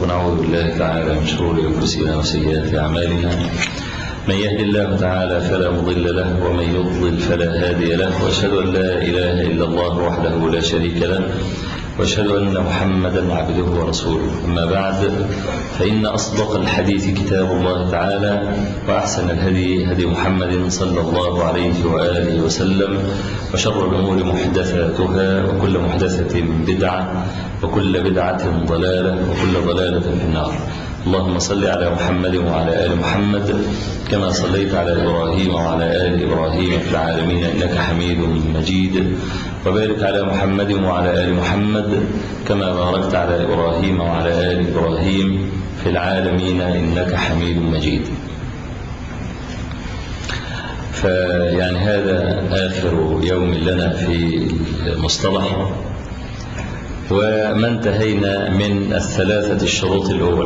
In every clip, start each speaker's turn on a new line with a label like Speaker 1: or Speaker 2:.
Speaker 1: ونعوذ بالله تعالى من شرور أنفسنا وسيئات أعمالنا من يهد الله تعالى فلا مضل له ومن يضلل فلا هادي له وأشهد أن لا إله إلا الله وحده لا شريك له وأشهد أن محمدا عبده ورسوله أما بعد فإن أصدق الحديث كتاب الله تعالى وأحسن الهدي هدي محمد صلى الله عليه وآله وسلم وشر الأمور محدثاتها وكل محدثة بدعة وكل بدعة ضلالة وكل ضلالة في النار اللهم صل على محمد وعلى آل محمد كما صليت على إبراهيم وعلى آل إبراهيم في العالمين إنك حميد مجيد وبارك على محمد وعلى آل محمد كما باركت على إبراهيم وعلى آل إبراهيم في العالمين إنك حميد مجيد فيعني هذا آخر يوم لنا في المصطلح وما انتهينا من الثلاثة الشروط الأول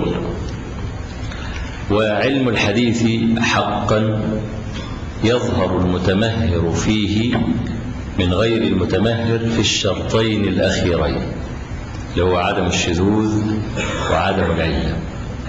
Speaker 1: وعلم الحديث حقا يظهر المتمهر فيه من غير المتمهر في الشرطين الأخيرين اللي هو عدم الشذوذ وعدم العلة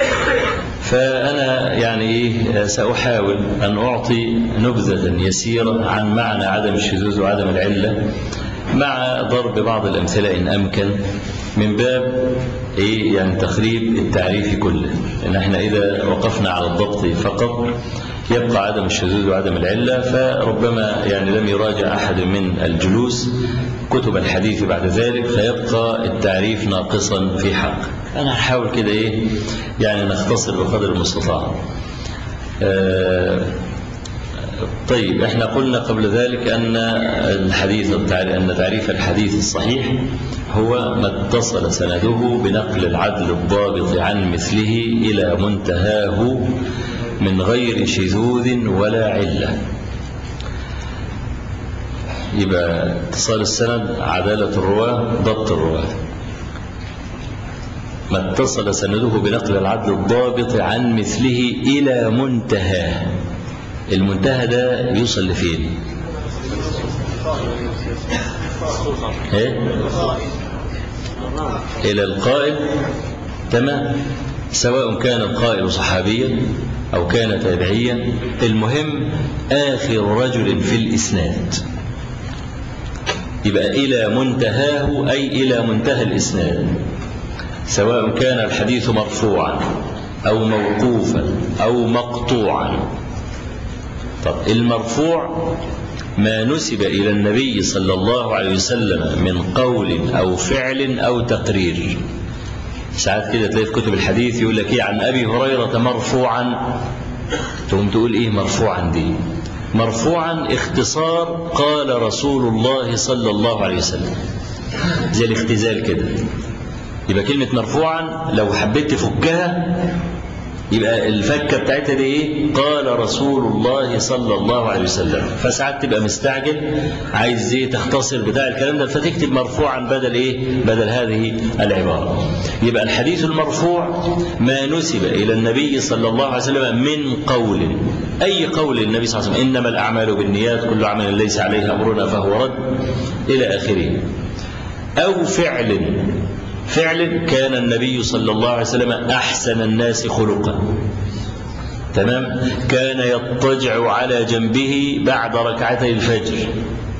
Speaker 1: فأنا يعني سأحاول أن أعطي نبذة يسيرة عن معنى عدم الشذوذ وعدم العلة مع ضرب بعض الأمثلة إن أمكن من باب إيه يعني تخريب التعريف كله إن احنا إذا وقفنا على الضبط فقط يبقى عدم الشذوذ وعدم العلة فربما يعني لم يراجع أحد من الجلوس كتب الحديث بعد ذلك فيبقى التعريف ناقصا في حق أنا هحاول كده إيه يعني نختصر بقدر المستطاع آه طيب احنا قلنا قبل ذلك أن الحديث أن تعريف الحديث الصحيح هو ما اتصل سنده بنقل العدل الضابط عن مثله إلى منتهاه من غير شذوذ ولا علة يبقى اتصال السند عدالة الرواة ضبط الرواة ما اتصل سنده بنقل العدل الضابط عن مثله إلى منتهاه المنتهى ده يوصل لفين ايه الى القائل تمام سواء كان القائل صحابيا او كان تابعيا المهم اخر رجل في الاسناد يبقى الى منتهاه اي الى منتهى الاسناد سواء كان الحديث مرفوعا او موقوفا او مقطوعا طب المرفوع ما نسب إلى النبي صلى الله عليه وسلم من قول أو فعل أو تقرير ساعات كده تلاقي في كتب الحديث يقول لك إيه عن أبي هريرة مرفوعا تقوم تقول إيه مرفوعا دي مرفوعا اختصار قال رسول الله صلى الله عليه وسلم زي الاختزال كده يبقى كلمة مرفوعا لو حبيت تفكها يبقى الفكة بتاعتها دي ايه قال رسول الله صلى الله عليه وسلم فساعات تبقى مستعجل عايز ايه تختصر بتاع الكلام ده فتكتب مرفوعا بدل ايه بدل هذه العبارة يبقى الحديث المرفوع ما نسب إلى النبي صلى الله عليه وسلم من قول أي قول النبي صلى الله عليه وسلم إنما الأعمال بالنيات كل عمل ليس عليه أمرنا فهو رد إلى آخره أو فعل فعل كان النبي صلى الله عليه وسلم أحسن الناس خلقا تمام كان يضطجع على جنبه بعد ركعتي الفجر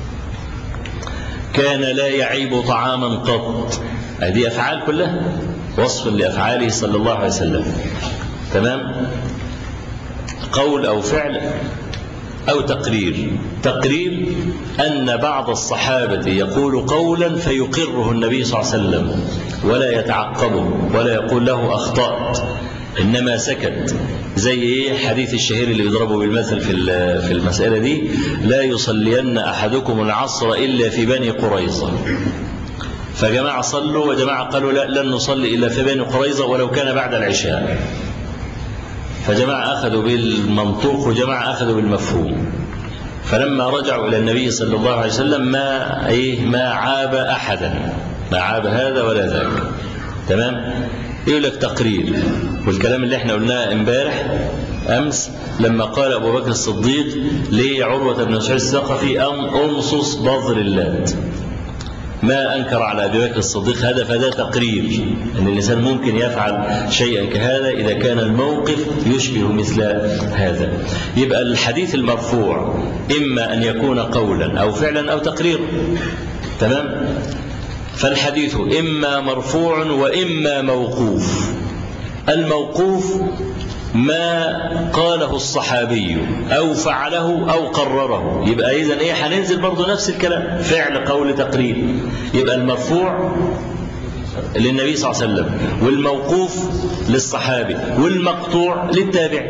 Speaker 1: كان لا يعيب طعاما قط هذه أفعال كلها وصف لأفعاله صلى الله عليه وسلم تمام قول أو فعل أو تقرير تقرير أن بعض الصحابة يقول قولا فيقره النبي صلى الله عليه وسلم ولا يتعقبه ولا يقول له أخطأت إنما سكت زي إيه حديث الشهير اللي بيضربه بالمثل في في المسألة دي لا يصلين أحدكم العصر إلا في بني قريظة فجماعة صلوا وجماعة قالوا لا لن نصلي إلا في بني قريظة ولو كان بعد العشاء فجماعة أخذوا بالمنطوق وجماعة أخذوا بالمفهوم فلما رجعوا إلى النبي صلى الله عليه وسلم ما إيه ما عاب أحدا ما عاب هذا ولا ذاك تمام يقول لك تقرير والكلام اللي احنا قلناه امبارح أمس لما قال أبو بكر الصديق لعروة بن مسعود الثقفي أم أنصص بظر اللات ما أنكر على أبي بكر الصديق هذا فده تقرير أن الإنسان ممكن يفعل شيئا كهذا إذا كان الموقف يشبه مثل هذا يبقى الحديث المرفوع إما أن يكون قولا أو فعلا أو تقرير تمام فالحديث إما مرفوع وإما موقوف الموقوف ما قاله الصحابي أو فعله أو قرره يبقى إذا إيه هننزل برضه نفس الكلام فعل قول تقرير يبقى المرفوع للنبي صلى الله عليه وسلم والموقوف للصحابي والمقطوع للتابع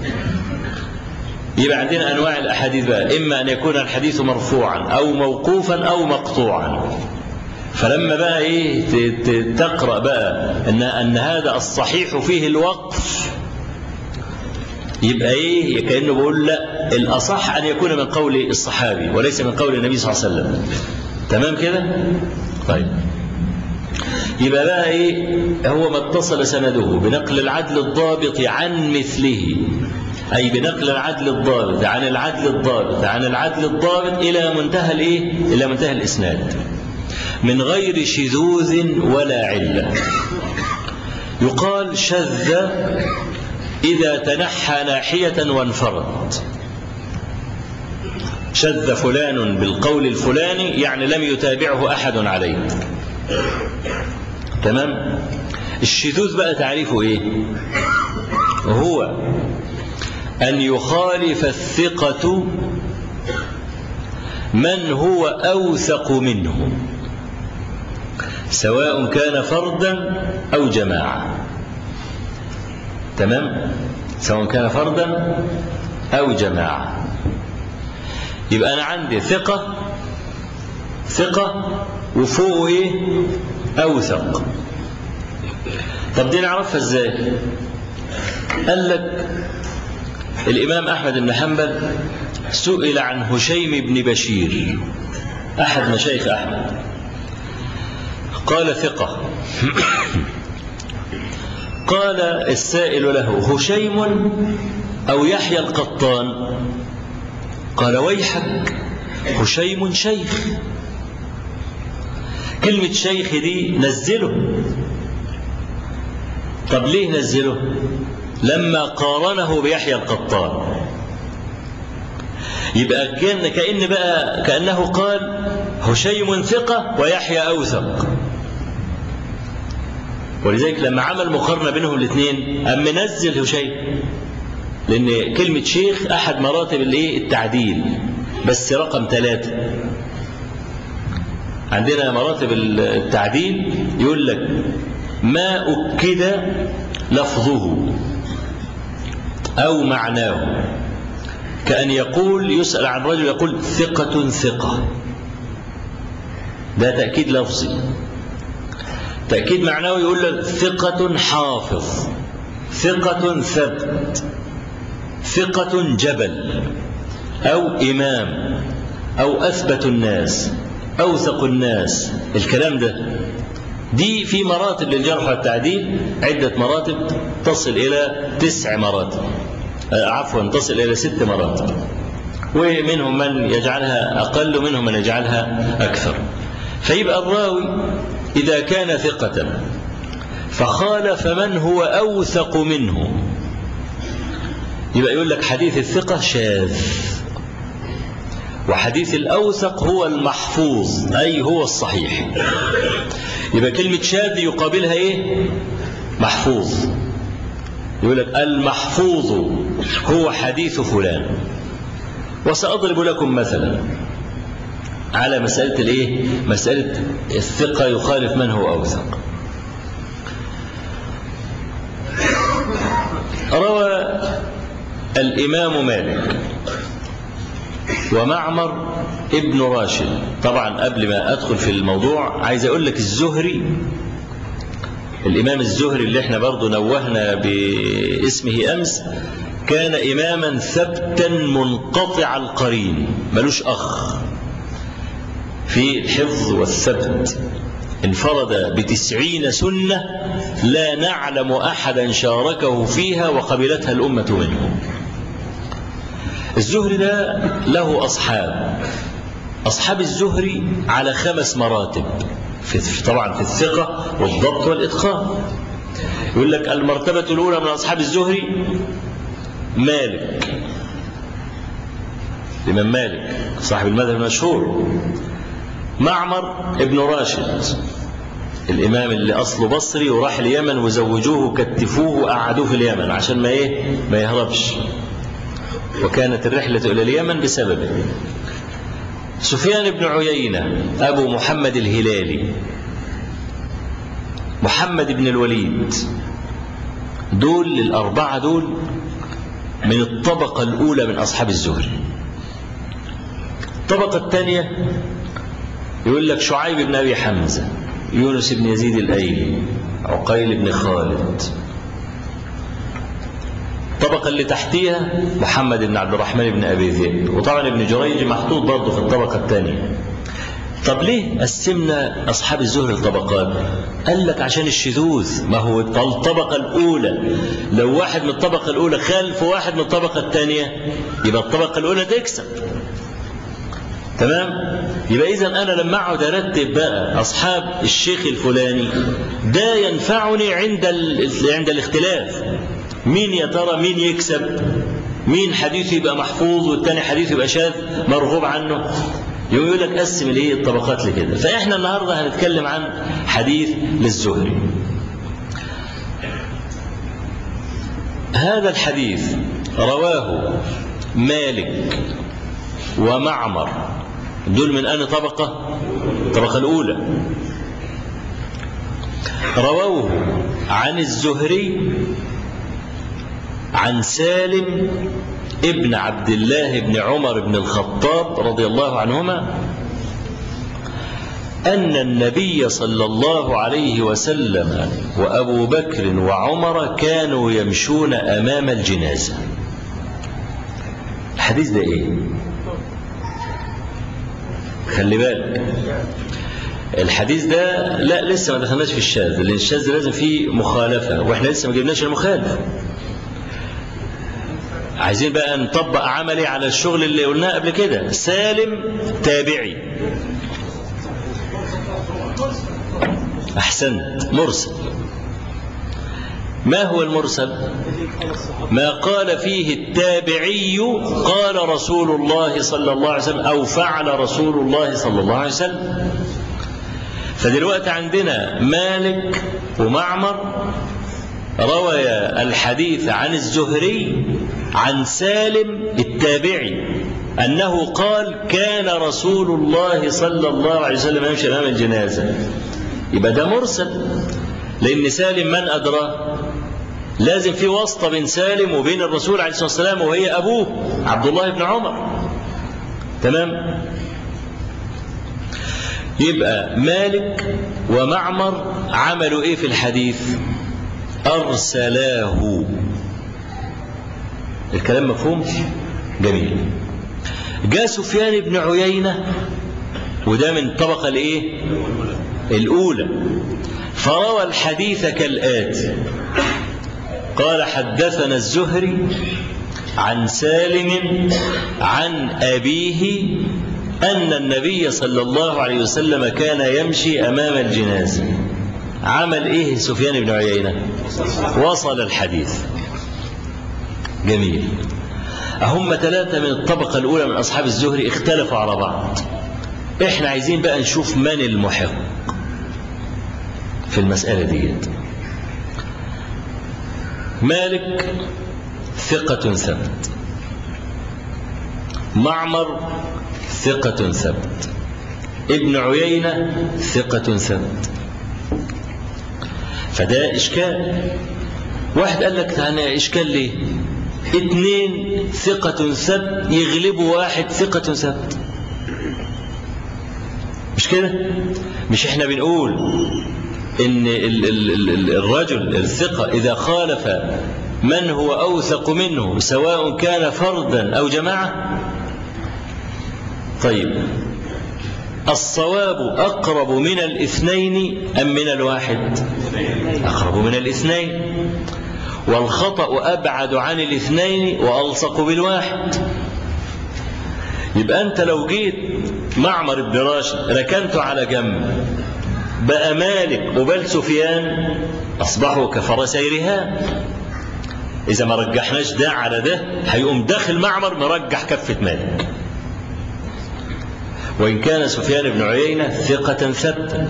Speaker 1: يبقى عندنا أنواع الأحاديث بقى إما أن يكون الحديث مرفوعا أو موقوفا أو مقطوعا فلما بقى إيه تقرأ بقى أن, أن هذا الصحيح فيه الوقف يبقى ايه كانه بيقول لا الاصح ان يكون من قول الصحابي وليس من قول النبي صلى الله عليه وسلم تمام كده طيب يبقى بقى ايه هو ما اتصل سنده بنقل العدل الضابط عن مثله أي بنقل العدل الضابط عن العدل الضابط عن العدل الضابط إلى منتهى الإيه؟ إلى منتهى الإسناد من غير شذوذ ولا علة يقال شذ إذا تنحى ناحية وانفرد شذ فلان بالقول الفلاني يعني لم يتابعه أحد عليه تمام الشذوذ بقى تعريفه إيه هو أن يخالف الثقة من هو أوثق منه سواء كان فردا أو جماعة تمام سواء كان فردا أو جماعة يبقى أنا عندي ثقة ثقة وفوقه إيه أوثق طب دي نعرفها إزاي قال لك الإمام أحمد بن حنبل سئل عن هشيم بن بشير أحد مشايخ أحمد قال ثقة قال السائل له هشيم أو يحيى القطان قال ويحك هشيم شيخ كلمة شيخ دي نزله طب ليه نزله لما قارنه بيحيى القطان يبقى كان كأن بقى كأنه قال هشيم ثقة ويحيى أوثق ولذلك لما عمل مقارنة بينهم الاثنين أم منزل هشيم لأن كلمة شيخ أحد مراتب الايه التعديل بس رقم ثلاثة عندنا مراتب التعديل يقول لك ما أكد لفظه أو معناه كأن يقول يسأل عن رجل يقول ثقة ثقة ده تأكيد لفظي تأكيد معنوي يقول لك ثقة حافظ ثقة ثبت ثقة جبل أو إمام أو أثبت الناس أوثق الناس الكلام ده دي في مراتب للجرح والتعديل عدة مراتب تصل إلى تسع مراتب عفوا تصل إلى ست مراتب ومنهم من يجعلها أقل ومنهم من يجعلها أكثر فيبقى الراوي إذا كان ثقة فخالف من هو أوثق منه يبقى يقول لك حديث الثقة شاذ وحديث الأوثق هو المحفوظ أي هو الصحيح يبقى كلمة شاذ يقابلها إيه محفوظ يقول لك المحفوظ هو حديث فلان وسأضرب لكم مثلا على مسألة الإيه؟ مسألة الثقة يخالف من هو أوثق روى الإمام مالك ومعمر ابن راشد طبعا قبل ما أدخل في الموضوع عايز أقول لك الزهري الإمام الزهري اللي احنا برضو نوهنا باسمه أمس كان إماما ثبتا منقطع القرين ملوش أخ في الحفظ والثبت انفرد بتسعين سنة لا نعلم أحدا شاركه فيها وقبلتها الأمة منه الزهري ده له أصحاب أصحاب الزهري على خمس مراتب في طبعا في الثقة والضبط والإتقان يقول لك المرتبة الأولى من أصحاب الزهري مالك الإمام مالك صاحب المذهب المشهور معمر ابن راشد الإمام اللي أصله بصري وراح اليمن وزوجوه وكتفوه وقعدوه في اليمن عشان ما إيه ما يهربش وكانت الرحلة إلى اليمن بسببه سفيان بن عيينة أبو محمد الهلالي محمد بن الوليد دول الأربعة دول من الطبقة الأولى من أصحاب الزهري الطبقة الثانية يقول لك شعيب بن أبي حمزة يونس بن يزيد الأيلي عقيل بن خالد الطبقة اللي تحتيها محمد بن عبد الرحمن بن أبي ذئب وطبعا ابن جريج محطوط برضه في الطبقة الثانية طب ليه قسمنا أصحاب الزهر الطبقات قال لك عشان الشذوذ ما هو الطبقة الأولى لو واحد من الطبقة الأولى خلف واحد من الطبقة الثانية يبقى الطبقة الأولى تكسب تمام يبقى إذا أنا لما أقعد أرتب بقى أصحاب الشيخ الفلاني ده ينفعني عند عند الاختلاف مين يا ترى مين يكسب مين حديثه يبقى محفوظ والتاني حديثه يبقى شاذ مرغوب عنه يقول يقول لك قسم الايه الطبقات لكده فاحنا النهارده هنتكلم عن حديث للزهري هذا الحديث رواه مالك ومعمر دول من أن طبقة الطبقة الأولى رووه عن الزهري عن سالم ابن عبد الله بن عمر بن الخطاب رضي الله عنهما أن النبي صلى الله عليه وسلم وأبو بكر وعمر كانوا يمشون أمام الجنازة الحديث ده إيه خلي بالك الحديث ده لا لسه ما دخلناش في الشاذ لان الشاذ لازم فيه مخالفه واحنا لسه ما جبناش المخالف عايزين بقى نطبق عملي على الشغل اللي قلناه قبل كده سالم تابعي احسنت مرسل ما هو المرسل ما قال فيه التابعي قال رسول الله صلى الله عليه وسلم أو فعل رسول الله صلى الله عليه وسلم فدلوقتي عندنا مالك ومعمر روي الحديث عن الزهري عن سالم التابعي أنه قال كان رسول الله صلى الله عليه وسلم يمشي أمام الجنازة يبقى ده مرسل لأن سالم من أدراه لازم في واسطة بين سالم وبين الرسول عليه الصلاة والسلام وهي أبوه عبد الله بن عمر تمام يبقى مالك ومعمر عملوا ايه في الحديث ارسلاه الكلام مفهوم جميل جاء سفيان بن عيينة وده من الطبقة الايه الاولى فروى الحديث كالآتي قال حدثنا الزهري عن سالم عن أبيه أن النبي صلى الله عليه وسلم كان يمشي أمام الجنازة عمل إيه سفيان بن عيينة وصل الحديث جميل هم ثلاثة من الطبقة الأولى من أصحاب الزهري اختلفوا على بعض احنا عايزين بقى نشوف من المحق في المسألة ديت مالك ثقة ثبت معمر ثقة ثبت ابن عيينة ثقة ثبت فده إشكال واحد قال لك أنا إشكال ليه اتنين ثقة ثبت يغلبوا واحد ثقة ثبت مش كده مش احنا بنقول ان الرجل الثقة اذا خالف من هو اوثق منه سواء كان فردا او جماعة طيب الصواب اقرب من الاثنين ام من الواحد اقرب من الاثنين والخطأ ابعد عن الاثنين والصق بالواحد يبقى أنت لو جيت معمر بن راشد ركنته على جنب بقى مالك وبل سفيان أصبحوا كفرسي رهان إذا ما رجحناش ده على ده هيقوم داخل معمر مرجح كفة مالك وإن كان سفيان بن عيينة ثقة ثبتا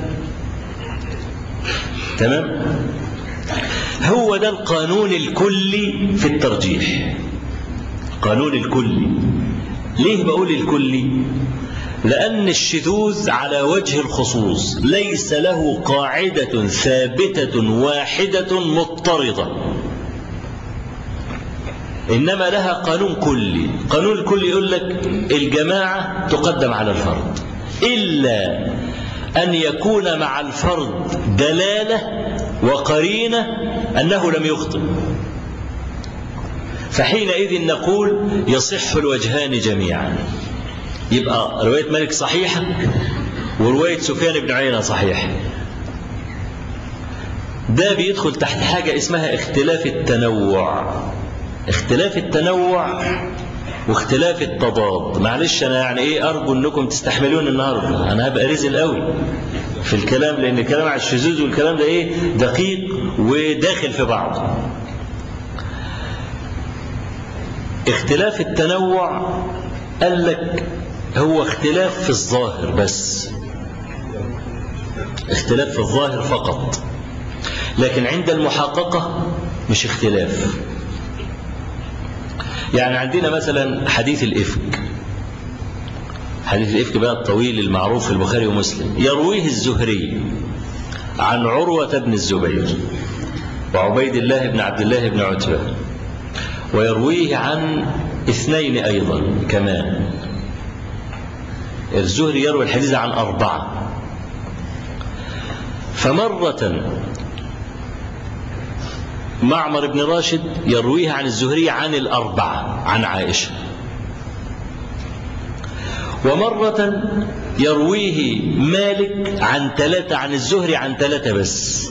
Speaker 1: تمام هو ده القانون الكلي في الترجيح قانون الكلي ليه بقول الكلي لأن الشذوذ على وجه الخصوص ليس له قاعدة ثابتة واحدة مضطردة إنما لها قانون كلي قانون الكلي يقول لك الجماعة تقدم على الفرد إلا أن يكون مع الفرد دلالة وقرينة أنه لم يخطئ فحينئذ نقول يصح الوجهان جميعا يبقى رواية مالك صحيحة ورواية سفيان بن عيينة صحيحة ده بيدخل تحت حاجة اسمها اختلاف التنوع اختلاف التنوع واختلاف التضاد معلش انا يعني ايه ارجو انكم تستحملون النهارده انا هبقى رزل قوي في الكلام لان الكلام على الشذوذ والكلام ده ايه دقيق وداخل في بعض اختلاف التنوع قال لك هو اختلاف في الظاهر بس اختلاف في الظاهر فقط لكن عند المحققة مش اختلاف يعني عندنا مثلا حديث الإفك حديث الإفك بقى الطويل المعروف في البخاري ومسلم يرويه الزهري عن عروة بن الزبير وعبيد الله بن عبد الله بن عتبة ويرويه عن اثنين أيضا كمان الزهري يروي الحديث عن أربعة فمرة معمر بن راشد يرويه عن الزهري عن الأربعة عن عائشة ومرة يرويه مالك عن ثلاثة عن الزهري عن ثلاثة بس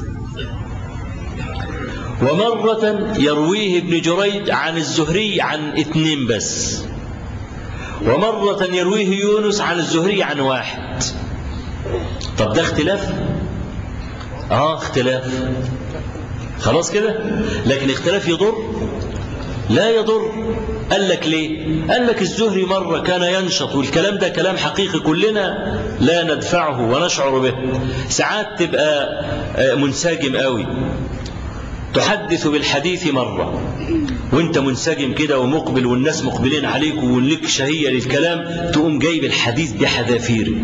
Speaker 1: ومرة يرويه ابن جريج عن الزهري عن اثنين بس ومرة يرويه يونس عن الزهري عن واحد طب ده اختلاف اه اختلاف خلاص كده لكن اختلاف يضر لا يضر قال لك ليه قال لك الزهري مرة كان ينشط والكلام ده كلام حقيقي كلنا لا ندفعه ونشعر به ساعات تبقى منسجم قوي تحدث بالحديث مرة وانت منسجم كده ومقبل والناس مقبلين عليك ولك شهية للكلام تقوم جايب الحديث بحذافير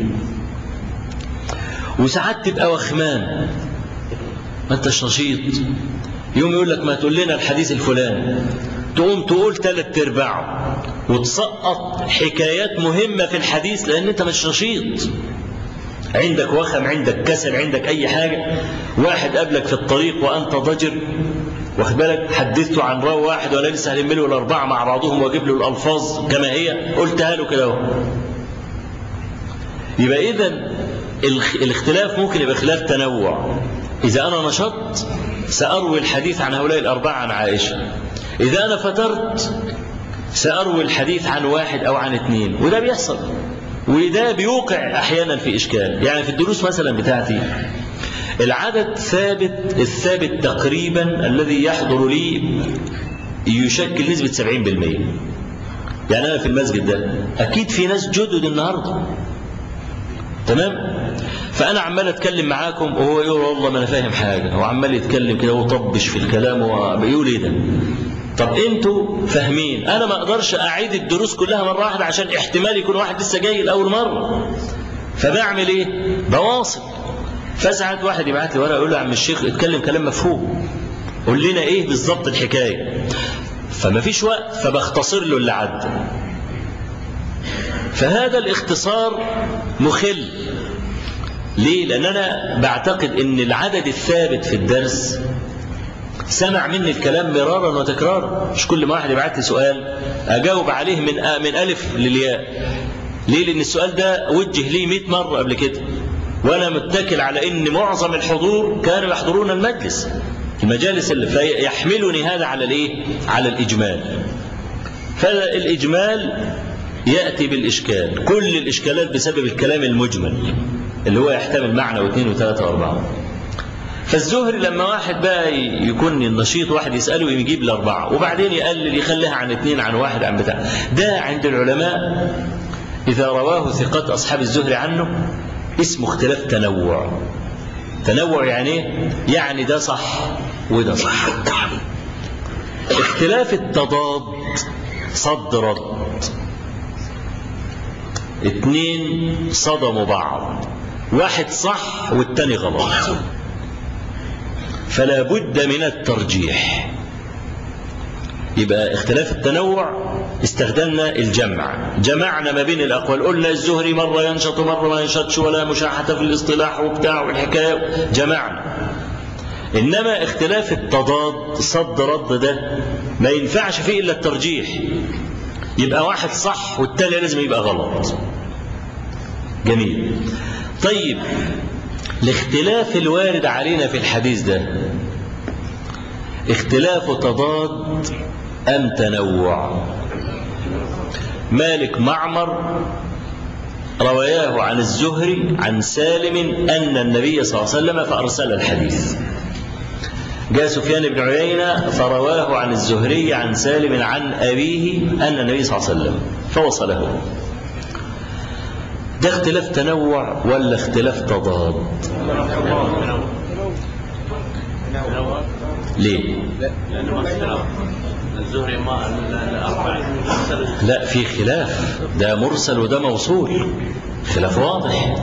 Speaker 1: وساعات تبقى وخمان ما انتش نشيط يوم يقول لك ما تقول لنا الحديث الفلاني تقوم تقول ثلاث ارباعه وتسقط حكايات مهمة في الحديث لأن أنت مش نشيط عندك وخم عندك كسل عندك أي حاجة واحد قابلك في الطريق وأنت ضجر واخد بالك حدثته عن راوي واحد وأنا لسه هلم له الأربعة مع بعضهم وأجيب له الألفاظ كما هي قلتها له كده اهو يبقى إذا الاختلاف ممكن يبقى خلاف تنوع إذا أنا نشطت سأروي الحديث عن هؤلاء الأربعة عن عائشة إذا أنا فترت سأروي الحديث عن واحد أو عن اثنين وده بيحصل وده بيوقع أحيانا في إشكال يعني في الدروس مثلا بتاعتي العدد ثابت الثابت تقريبا الذي يحضر لي يشكل نسبة 70% يعني أنا في المسجد ده أكيد في ناس جدد النهاردة تمام فأنا عمال أتكلم معاكم وهو يقول والله ما أنا فاهم حاجة هو عمال يتكلم كده وطبش في الكلام وبيقول إيه ده طب انتوا فاهمين انا ما اقدرش اعيد الدروس كلها مره واحده عشان احتمال يكون واحد لسه جاي لاول مره فبعمل ايه بواصل فساعات واحد يبعت لي ورقه يقول له يا عم الشيخ اتكلم كلام مفهوم قول لنا ايه بالظبط الحكايه فما فيش وقت فبختصر له اللي عدى فهذا الاختصار مخل ليه لان انا بعتقد ان العدد الثابت في الدرس سمع مني الكلام مرارا وتكرارا مش كل ما واحد يبعت لي سؤال اجاوب عليه من من الف للياء ليه لان السؤال ده وجه لي 100 مره قبل كده وانا متكل على ان معظم الحضور كانوا يحضرون المجلس المجالس اللي فيحملني هذا على الايه على الاجمال فالاجمال يأتي بالإشكال كل الإشكالات بسبب الكلام المجمل اللي هو يحتمل معنى واثنين وثلاثة وأربعة فالزهري لما واحد بقى يكون النشيط واحد يسأله يجيب الأربعة وبعدين يقلل يخليها عن اثنين عن واحد عن بتاع ده عند العلماء إذا رواه ثقات أصحاب الزهري عنه اسمه اختلاف تنوع تنوع يعني ايه؟ يعني ده صح وده صح اختلاف التضاد صد رد اتنين صدموا بعض واحد صح والتاني غلط فلا بد من الترجيح يبقى اختلاف التنوع استخدمنا الجمع جمعنا ما بين الأقوال قلنا الزهري مرة ينشط مرة ما ينشطش ولا مشاحة في الاصطلاح وبتاع والحكاية جمعنا إنما اختلاف التضاد صد رد ده ما ينفعش فيه إلا الترجيح يبقى واحد صح والتاني لازم يبقى غلط جميل طيب الاختلاف الوارد علينا في الحديث ده اختلاف تضاد أم تنوع مالك معمر رواياه عن الزهري عن سالم أن النبي صلى الله عليه وسلم فأرسل الحديث جاء سفيان بن عيينة فرواه عن الزهري عن سالم عن أبيه أن النبي صلى الله عليه وسلم فوصله ده اختلاف تنوع ولا اختلاف تضاد ليه
Speaker 2: الزهري ما الأربعة
Speaker 1: لا في خلاف ده مرسل وده موصول خلاف واضح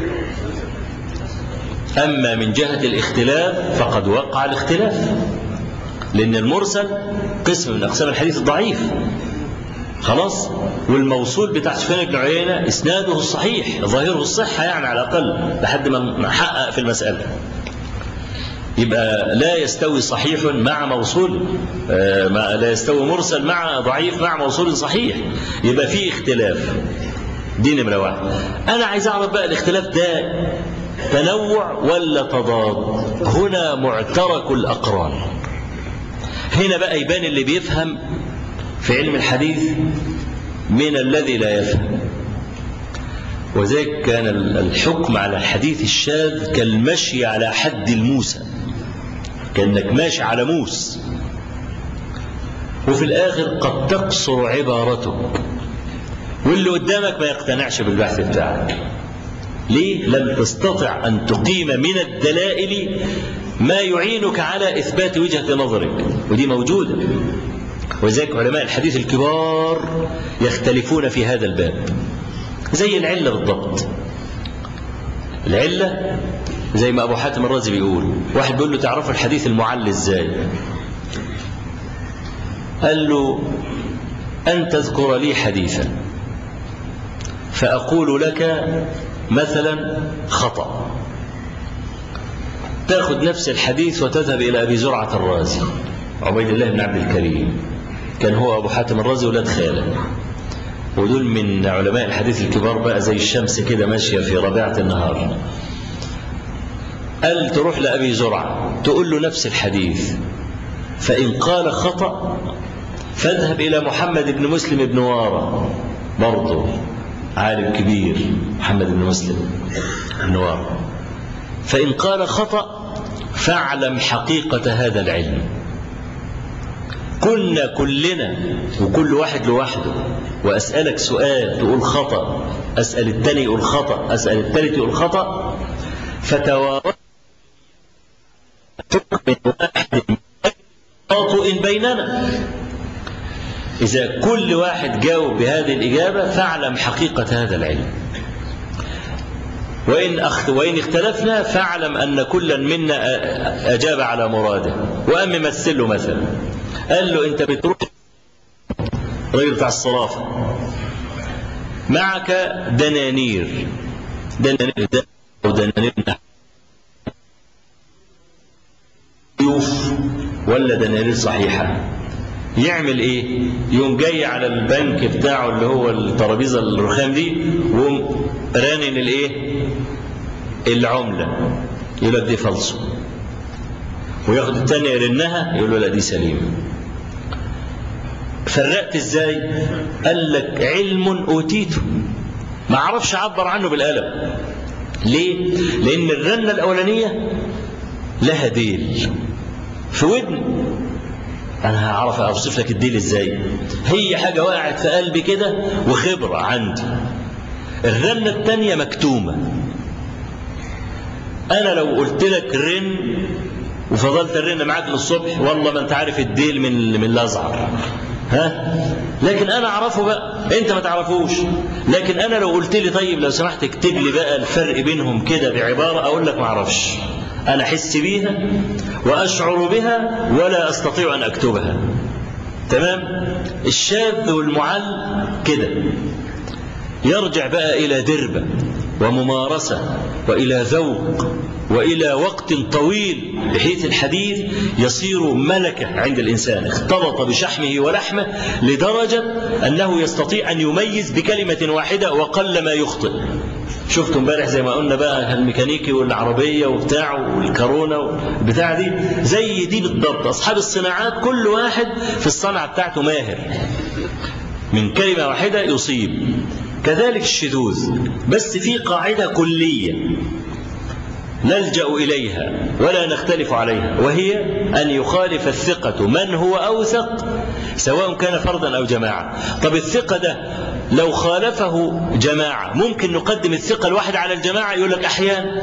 Speaker 1: أما من جهة الاختلاف فقد وقع الاختلاف لأن المرسل قسم من أقسام الحديث الضعيف خلاص والموصول بتاع سفيان بن عيينة إسناده الصحيح ظاهره الصحة يعني على الأقل لحد ما نحقق في المسألة يبقى لا يستوي صحيح مع موصول آه، ما- لا يستوي مرسل مع ضعيف مع موصول صحيح يبقى في اختلاف دي نمرة واحد أنا عايز أعرف بقى الاختلاف ده تنوع ولا تضاد هنا معترك الأقران هنا بقى يبان اللي بيفهم في علم الحديث من الذي لا يفهم وذلك كان الحكم على الحديث الشاذ كالمشي على حد الموسى كأنك ماشي على موس وفي الآخر قد تقصر عبارتك واللي قدامك ما يقتنعش بالبحث بتاعك ليه؟ لم تستطع أن تقيم من الدلائل ما يعينك على إثبات وجهة نظرك ودي موجودة ولذلك علماء الحديث الكبار يختلفون في هذا الباب زي العلة بالضبط العلة زي ما أبو حاتم الرازي بيقول واحد بيقول له تعرفوا الحديث المعل إزاي قال له أن تذكر لي حديثا فأقول لك مثلا خطأ تأخذ نفس الحديث وتذهب إلى أبي زرعة الرازي عبيد الله بن عبد الكريم كان هو أبو حاتم الرازي ولاد خاله ودول من علماء الحديث الكبار بقى زي الشمس كده ماشية في ربيعة النهار قال تروح لأبي زرعة تقول له نفس الحديث فإن قال خطأ فاذهب إلى محمد بن مسلم بن وارى برضه عالم كبير محمد بن مسلم بن وارى فإن قال خطأ فاعلم حقيقة هذا العلم كنا كلنا وكل واحد لوحده وأسألك سؤال تقول خطأ أسأل التاني يقول خطأ أسأل التالت يقول خطأ فتوارث حكم واحد خاطئ بيننا إذا كل واحد جاوب بهذه الإجابة فاعلم حقيقة هذا العلم وإن, أخت وإن اختلفنا فاعلم أن كلا منا أجاب على مراده وأم مثله مثلا قال له أنت بتروح الراجل بتاع الصرافة معك دنانير دنانير ده أو دنانير سيوف ولا دنانير صحيحة يعمل ايه يوم جاي على البنك بتاعه اللي هو الترابيزه الرخام دي ويقوم رانن الايه العمله يقول لك دي فالصو وياخد الثانيه يرنها يقول له لا دي سليمه فرقت ازاي قال لك علم اوتيته ما اعرفش اعبر عنه بالقلم ليه لان الرنه الاولانيه لها ديل في ودن انا هعرف اوصف لك الديل ازاي هي حاجه وقعت في قلبي كده وخبره عندي الرنه الثانيه مكتومه انا لو قلت لك رن وفضلت الرن معاك للصبح والله ما انت عارف الديل من من الازعر ها لكن انا اعرفه بقى انت ما تعرفوش لكن انا لو قلت لي طيب لو سمحت اكتب لي بقى الفرق بينهم كده بعباره اقول لك ما اعرفش انا احس بيها واشعر بها ولا استطيع ان اكتبها تمام الشاذ والمعل كده يرجع بقى الى دربه وممارسه والى ذوق والى وقت طويل بحيث الحديث يصير ملكه عند الانسان اختلط بشحمه ولحمه لدرجه انه يستطيع ان يميز بكلمه واحده وقل ما يخطئ شفتوا امبارح زي ما قلنا بقى الميكانيكي والعربيه وبتاع والكورونا والبتاع دي زي دي بالضبط اصحاب الصناعات كل واحد في الصنعه بتاعته ماهر من كلمه واحده يصيب كذلك الشذوذ بس في قاعده كليه نلجا اليها ولا نختلف عليها وهي ان يخالف الثقه من هو اوثق سواء كان فردا او جماعه طب الثقه ده لو خالفه جماعه ممكن نقدم الثقه الواحد على الجماعه يقول لك احيانا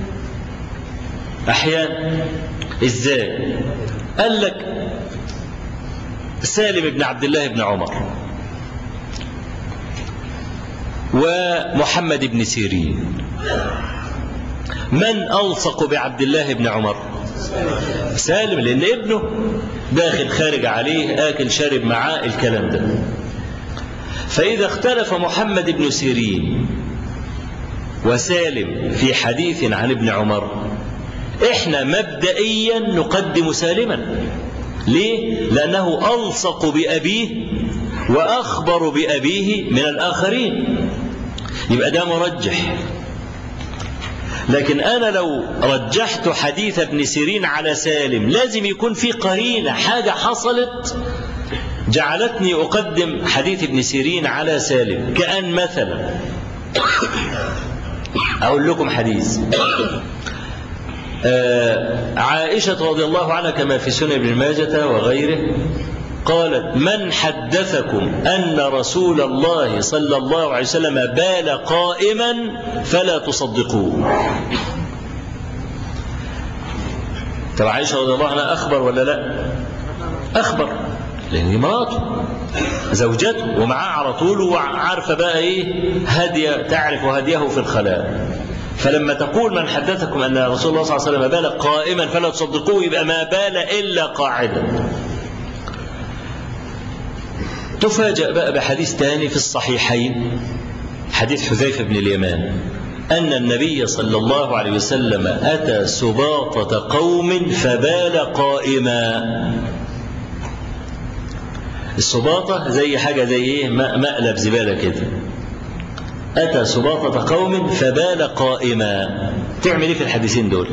Speaker 1: احيانا ازاي قال لك سالم بن عبد الله بن عمر ومحمد بن سيرين من ألصق بعبد الله بن عمر سالم لأن ابنه داخل خارج عليه آكل شارب معاه الكلام ده فإذا اختلف محمد بن سيرين وسالم في حديث عن ابن عمر احنا مبدئيا نقدم سالما ليه لأنه ألصق بأبيه وأخبر بأبيه من الآخرين يبقى ده مرجح لكن أنا لو رجحت حديث ابن سيرين على سالم لازم يكون في قرينة حاجة حصلت جعلتني أقدم حديث ابن سيرين على سالم كأن مثلا أقول لكم حديث آه عائشة رضي الله عنها كما في سنن ابن ماجة وغيره قالت من حدثكم أن رسول الله صلى الله عليه وسلم بال قائما فلا تصدقوه طب عائشة رضي الله عنها أخبر ولا لا أخبر لأن دي مراته زوجته ومعاه على طول وعارفة بقى إيه هدي تعرف هديه في الخلاء فلما تقول من حدثكم أن رسول الله صلى الله عليه وسلم بال قائما فلا تصدقوه يبقى ما بال إلا قاعدا تفاجأ بقى بحديث تاني في الصحيحين حديث حذيفة بن اليمان أن النبي صلى الله عليه وسلم أتى سباطة قوم فبال قائما السباطة زي حاجة زي إيه مقلب زبالة كده أتى سباطة قوم فبال قائما تعمل إيه في الحديثين دول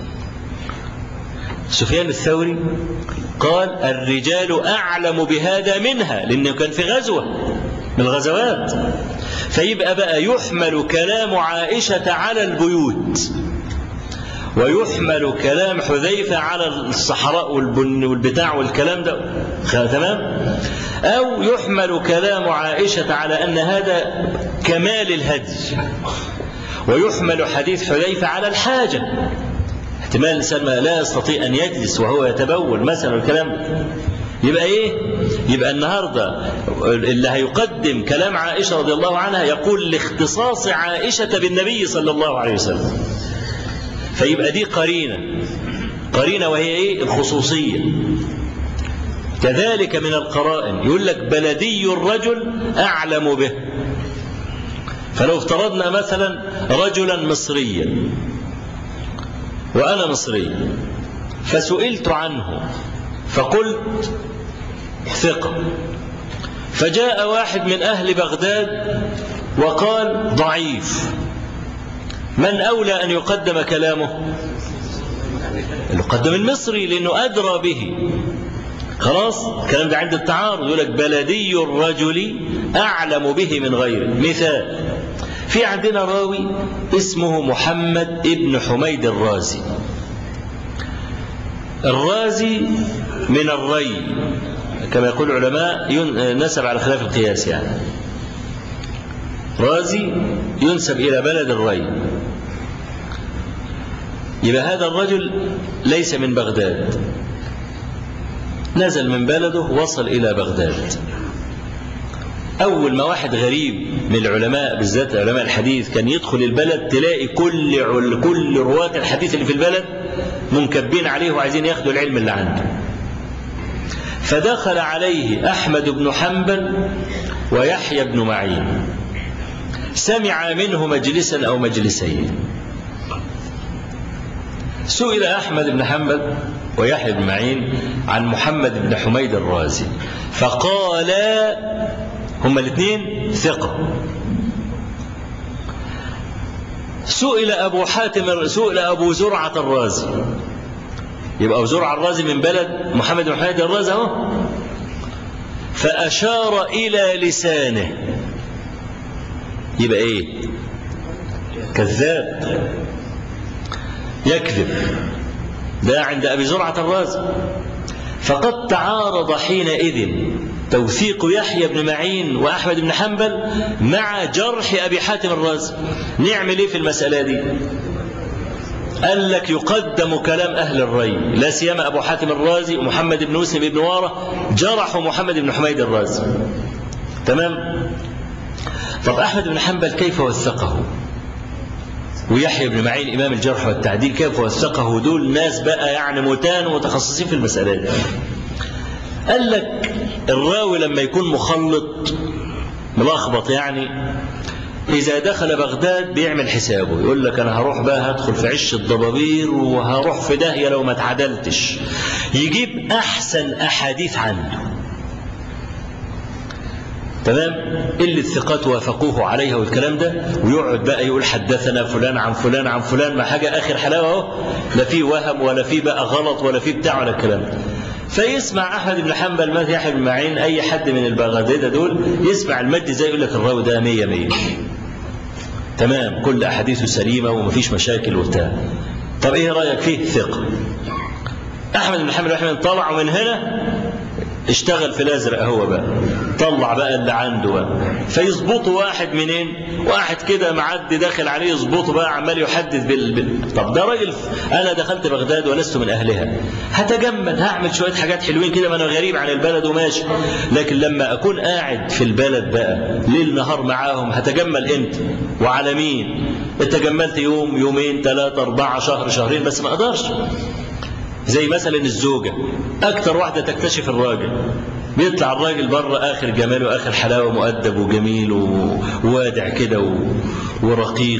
Speaker 1: سفيان الثوري قال الرجال أعلم بهذا منها لأنه كان في غزوة من الغزوات فيبقى بقى يحمل كلام عائشة على البيوت ويحمل كلام حذيفة على الصحراء والبن والبتاع والكلام ده تمام أو يحمل كلام عائشة على أن هذا كمال الهدي ويحمل حديث حذيفة على الحاجة احتمال الإنسان لا يستطيع أن يجلس وهو يتبول مثلا الكلام يبقى إيه؟ يبقى النهاردة اللي هيقدم كلام عائشة رضي الله عنها يقول لاختصاص عائشة بالنبي صلى الله عليه وسلم فيبقى دي قرينة قرينة وهي إيه؟ الخصوصية كذلك من القرائن يقول لك بلدي الرجل أعلم به فلو افترضنا مثلا رجلا مصريا وأنا مصري فسئلت عنه فقلت ثقة فجاء واحد من أهل بغداد وقال ضعيف من أولى أن يقدم كلامه يقدم المصري لأنه أدرى به خلاص الكلام ده عند التعارض يقول لك بلدي الرجل أعلم به من غيره مثال في عندنا راوي اسمه محمد ابن حميد الرازي الرازي من الري كما يقول العلماء نسب على خلاف القياس يعني رازي ينسب إلى بلد الري يبقى هذا الرجل ليس من بغداد نزل من بلده وصل إلى بغداد أول ما واحد غريب من العلماء بالذات علماء الحديث كان يدخل البلد تلاقي كل عل كل رواة الحديث اللي في البلد منكبين عليه وعايزين ياخدوا العلم اللي عنده فدخل عليه أحمد بن حنبل ويحيى بن معين سمع منه مجلسا أو مجلسين سئل أحمد بن حنبل ويحيى بن معين عن محمد بن حميد الرازي فقالا هما الاثنين ثقة سئل أبو حاتم سئل أبو زرعة الرازي يبقى أبو زرعة الرازي من بلد محمد بن حميد الرازي أهو فأشار إلى لسانه يبقى إيه كذاب يكذب ده عند أبي زرعة الرازي فقد تعارض حينئذ توثيق يحيى بن معين وأحمد بن حنبل مع جرح أبي حاتم الرازي نعمل إيه في المسألة دي قال لك يقدم كلام أهل الري لا سيما أبو حاتم الرازي ومحمد بن مسلم بن وارة جرحوا محمد بن حميد الرازي تمام طب أحمد بن حنبل كيف وثقه ويحيى بن معين إمام الجرح والتعديل كيف وثقه دول ناس بقى يعني متان ومتخصصين في المسألة دي قال لك الراوي لما يكون مخلط ملخبط يعني إذا دخل بغداد بيعمل حسابه يقول لك أنا هروح بقى هدخل في عش الضبابير وهروح في داهية لو ما اتعدلتش يجيب أحسن أحاديث عنده تمام اللي الثقات وافقوه عليها والكلام ده ويقعد بقى يقول حدثنا فلان عن فلان عن فلان ما حاجة آخر حلاوة اهو لا في وهم ولا في بقى غلط ولا في بتاع ولا الكلام ده فيسمع أحمد بن حنبل ما يحيى بن معين أي حد من البغدادة دول يسمع المجد زي يقول لك الراوي ده مية مية تمام كل أحاديثه سليمة ومفيش مشاكل وبتاع طب إيه رأيك فيه ثقة أحمد بن حنبل أحمد طلعوا من هنا اشتغل في الازرق هو بقى طلع بقى اللي عنده بقى فيظبطوا واحد منين واحد كده معدي داخل عليه يظبطه بقى عمال يحدث بال... بال... طب ده راجل انا دخلت بغداد ولست من اهلها هتجمل هعمل شويه حاجات حلوين كده ما انا غريب عن البلد وماشي لكن لما اكون قاعد في البلد بقى ليل نهار معاهم هتجمل امتى وعلى مين اتجملت يوم يومين ثلاثة أربعة شهر شهرين بس ما أقدرش زي مثلا الزوجة أكتر واحدة تكتشف الراجل بيطلع الراجل بره آخر جمال وآخر حلاوة مؤدب وجميل ووادع كده و... ورقيق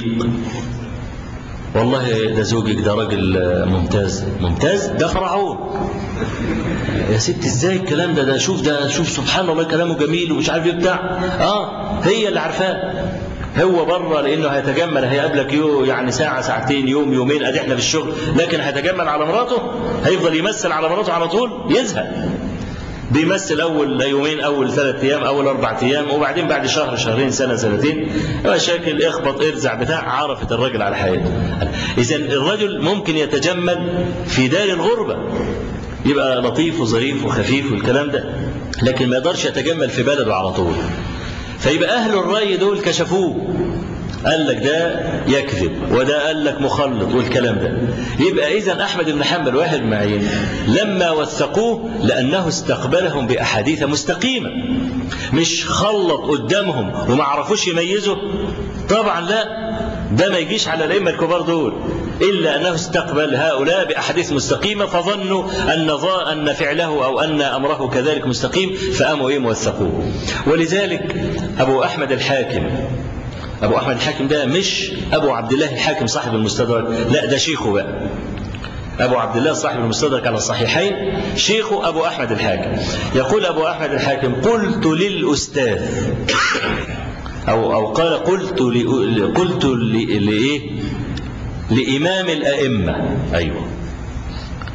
Speaker 1: والله ده زوجك ده راجل ممتاز ممتاز ده فرعون يا ست ازاي الكلام ده ده شوف ده شوف سبحان الله كلامه جميل ومش عارف ايه بتاع اه هي اللي عارفاه هو بره لانه هيتجمل هيقابلك يو يعني ساعه ساعتين يوم يومين ادي احنا في الشغل لكن هيتجمل على مراته هيفضل يمثل على مراته على طول يزهق بيمثل اول يومين اول ثلاث ايام اول اربع ايام وبعدين بعد شهر شهرين سنه سنتين مشاكل اخبط ارزع بتاع عرفت الراجل على حياته اذا الرجل ممكن يتجمل في دار الغربه يبقى لطيف وظريف وخفيف والكلام ده لكن ما يقدرش يتجمل في بلده على طول فيبقى أهل الرأي دول كشفوه قال لك ده يكذب وده قال لك مخلط والكلام ده يبقى إذا أحمد بن حنبل واحد معين لما وثقوه لأنه استقبلهم بأحاديث مستقيمة مش خلط قدامهم وما عرفوش يميزوا طبعا لا ده ما يجيش على الأئمة الكبار دول إلا أنه استقبل هؤلاء بأحاديث مستقيمة فظنوا أن أن فعله أو أن أمره كذلك مستقيم فقاموا إيه موثقوه ولذلك أبو أحمد الحاكم أبو أحمد الحاكم ده مش أبو عبد الله الحاكم صاحب المستدرك لا ده شيخه بقى أبو عبد الله صاحب المستدرك على الصحيحين شيخه أبو أحمد الحاكم يقول أبو أحمد الحاكم قلت للأستاذ أو أو قال قلت ل... قلت لإيه؟ لإمام الأئمة أيوه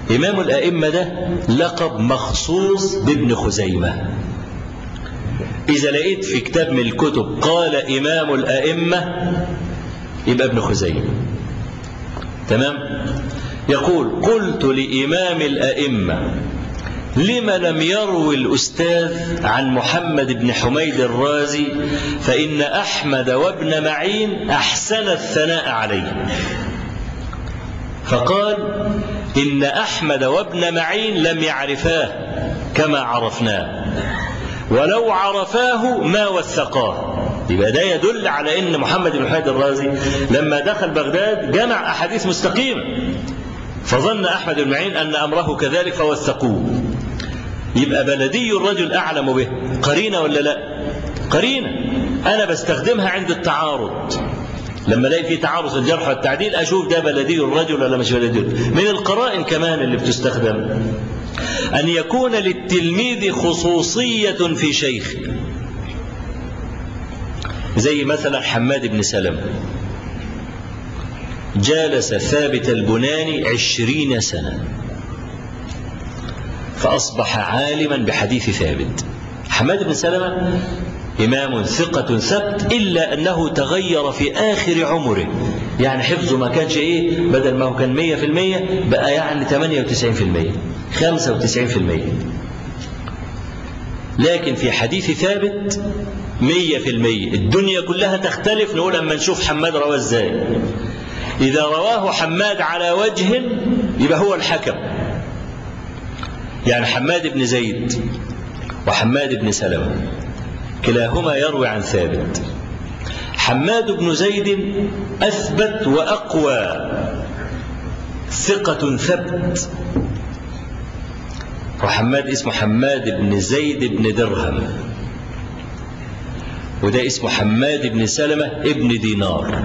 Speaker 1: إمام الأئمة ده لقب مخصوص بابن خزيمة إذا لقيت في كتاب من الكتب قال إمام الأئمة يبقى ابن خزيمة تمام يقول قلت لإمام الأئمة لم لم يروي الأستاذ عن محمد بن حميد الرازي فإن أحمد وابن معين أحسن الثناء عليه فقال إن أحمد وابن معين لم يعرفاه كما عرفناه ولو عرفاه ما وثقاه يبقى ده يدل على ان محمد بن حميد الرازي لما دخل بغداد جمع احاديث مستقيمه فظن احمد بن معين ان امره كذلك فوثقوه يبقى بلدي الرجل اعلم به قرينه ولا لا قرينه انا بستخدمها عند التعارض لما الاقي في تعارض في الجرح والتعديل اشوف ده بلدي الرجل ولا مش بلدي من القرائن كمان اللي بتستخدم ان يكون للتلميذ خصوصيه في شيخه زي مثلا حماد بن سلمة جالس ثابت البناني عشرين سنة فأصبح عالما بحديث ثابت حماد بن سلمة إمام ثقة ثبت إلا أنه تغير في آخر عمره يعني حفظه ما كانش إيه بدل ما هو كان مية في المية بقى يعني تمانية وتسعين في المية خمسة وتسعين في المية لكن في حديث ثابت مية في المية الدنيا كلها تختلف نقول أما نشوف حماد رواه ازاي إذا رواه حماد على وجه يبقى هو الحكم يعني حماد بن زيد وحماد بن سلمة كلاهما يروي عن ثابت حماد بن زيد أثبت وأقوى ثقة ثبت وحماد اسمه حماد بن زيد بن درهم وده اسمه حماد بن سلمة ابن دينار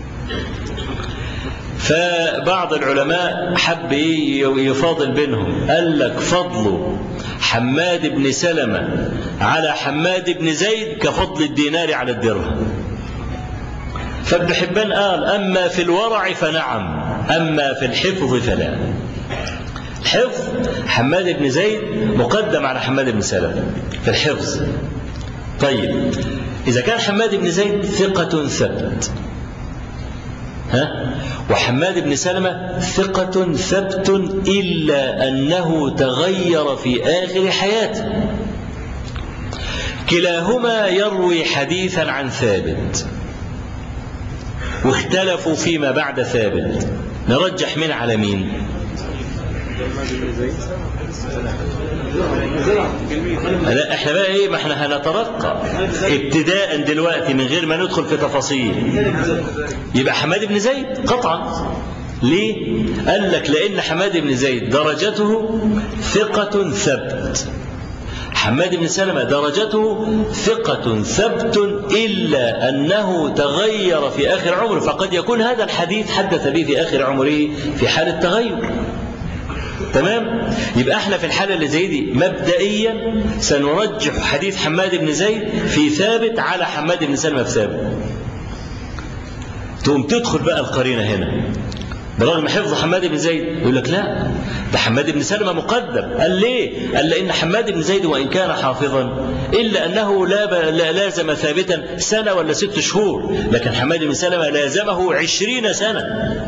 Speaker 1: فبعض العلماء حب يفاضل بينهم قال لك فضل حماد بن سلمة على حماد بن زيد كفضل الدينار على الدرهم فابن حبان قال أما في الورع فنعم أما في الحفظ فلا الحفظ حماد بن زيد مقدم على حماد بن سلمة في الحفظ طيب إذا كان حماد بن زيد ثقة ثبت ها وحماد بن سلمة ثقة ثبت إلا أنه تغير في آخر حياته كلاهما يروي حديثا عن ثابت واختلفوا فيما بعد ثابت نرجح من على مين لا احنا بقى ايه ما احنا هنترقى ابتداء دلوقتي من غير ما ندخل في تفاصيل يبقى حماد بن زيد قطعا ليه قال لك لان حماد بن زيد درجته ثقة ثبت حماد بن سلمة درجته ثقة ثبت إلا أنه تغير في آخر عمره فقد يكون هذا الحديث حدث به في آخر عمره في حال التغير تمام يبقى احنا في الحالة اللي زي دي مبدئيا سنرجح حديث حماد بن زيد في ثابت على حماد بن سلمة في ثابت تقوم تدخل بقى القرينة هنا برغم حفظ حماد بن زيد يقول لك لا ده حماد بن سلمة مقدم قال ليه قال لأن حماد بن زيد وإن كان حافظا إلا أنه لا لازم ثابتا سنة ولا ست شهور لكن حماد بن سلمة لازمه عشرين سنة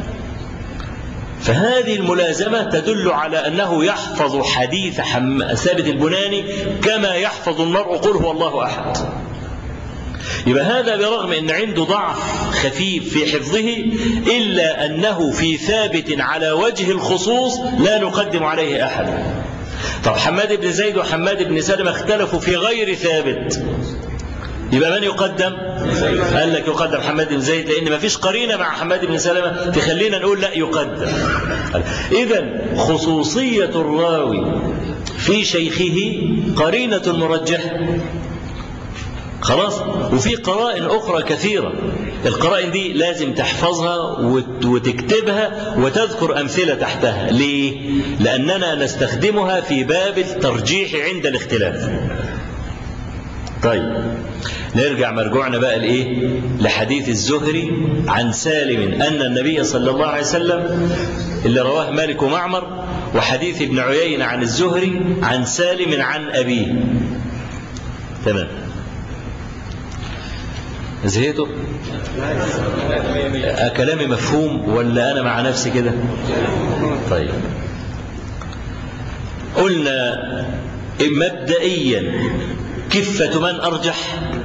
Speaker 1: فهذه الملازمة تدل على أنه يحفظ حديث حم... ثابت البناني كما يحفظ المرء قل هو الله أحد يبقى هذا برغم أن عنده ضعف خفيف في حفظه إلا أنه في ثابت على وجه الخصوص لا نقدم عليه أحد طب حماد بن زيد وحماد بن سلمة اختلفوا في غير ثابت يبقى من يقدم قال لك يقدم حماد بن زيد لان ما فيش قرينه مع حماد بن سلمه تخلينا نقول لا يقدم اذا خصوصيه الراوي في شيخه قرينه مرجحه خلاص وفي قرائن اخرى كثيره القرائن دي لازم تحفظها وتكتبها وتذكر امثله تحتها ليه لاننا نستخدمها في باب الترجيح عند الاختلاف طيب نرجع مرجوعنا بقى لايه لحديث الزهري عن سالم ان النبي صلى الله عليه وسلم اللي رواه مالك ومعمر وحديث ابن عيينة عن الزهري عن سالم عن أبيه تمام زهقتوا أه، كلامي مفهوم ولا أنا مع نفسي كده طيب قلنا مبدئيا كفة من أرجح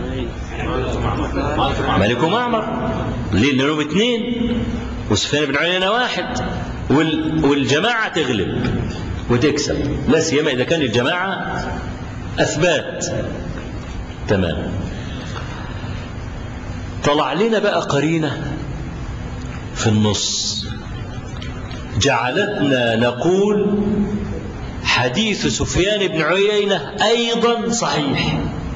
Speaker 1: مالك ومعمر ليه لأنهم اثنين وسفيان بن عيينة واحد وال... والجماعة تغلب وتكسب لا سيما إذا كان الجماعة أثبات تمام طلع لنا بقى قرينة في النص جعلتنا نقول حديث سفيان بن عيينة أيضا صحيح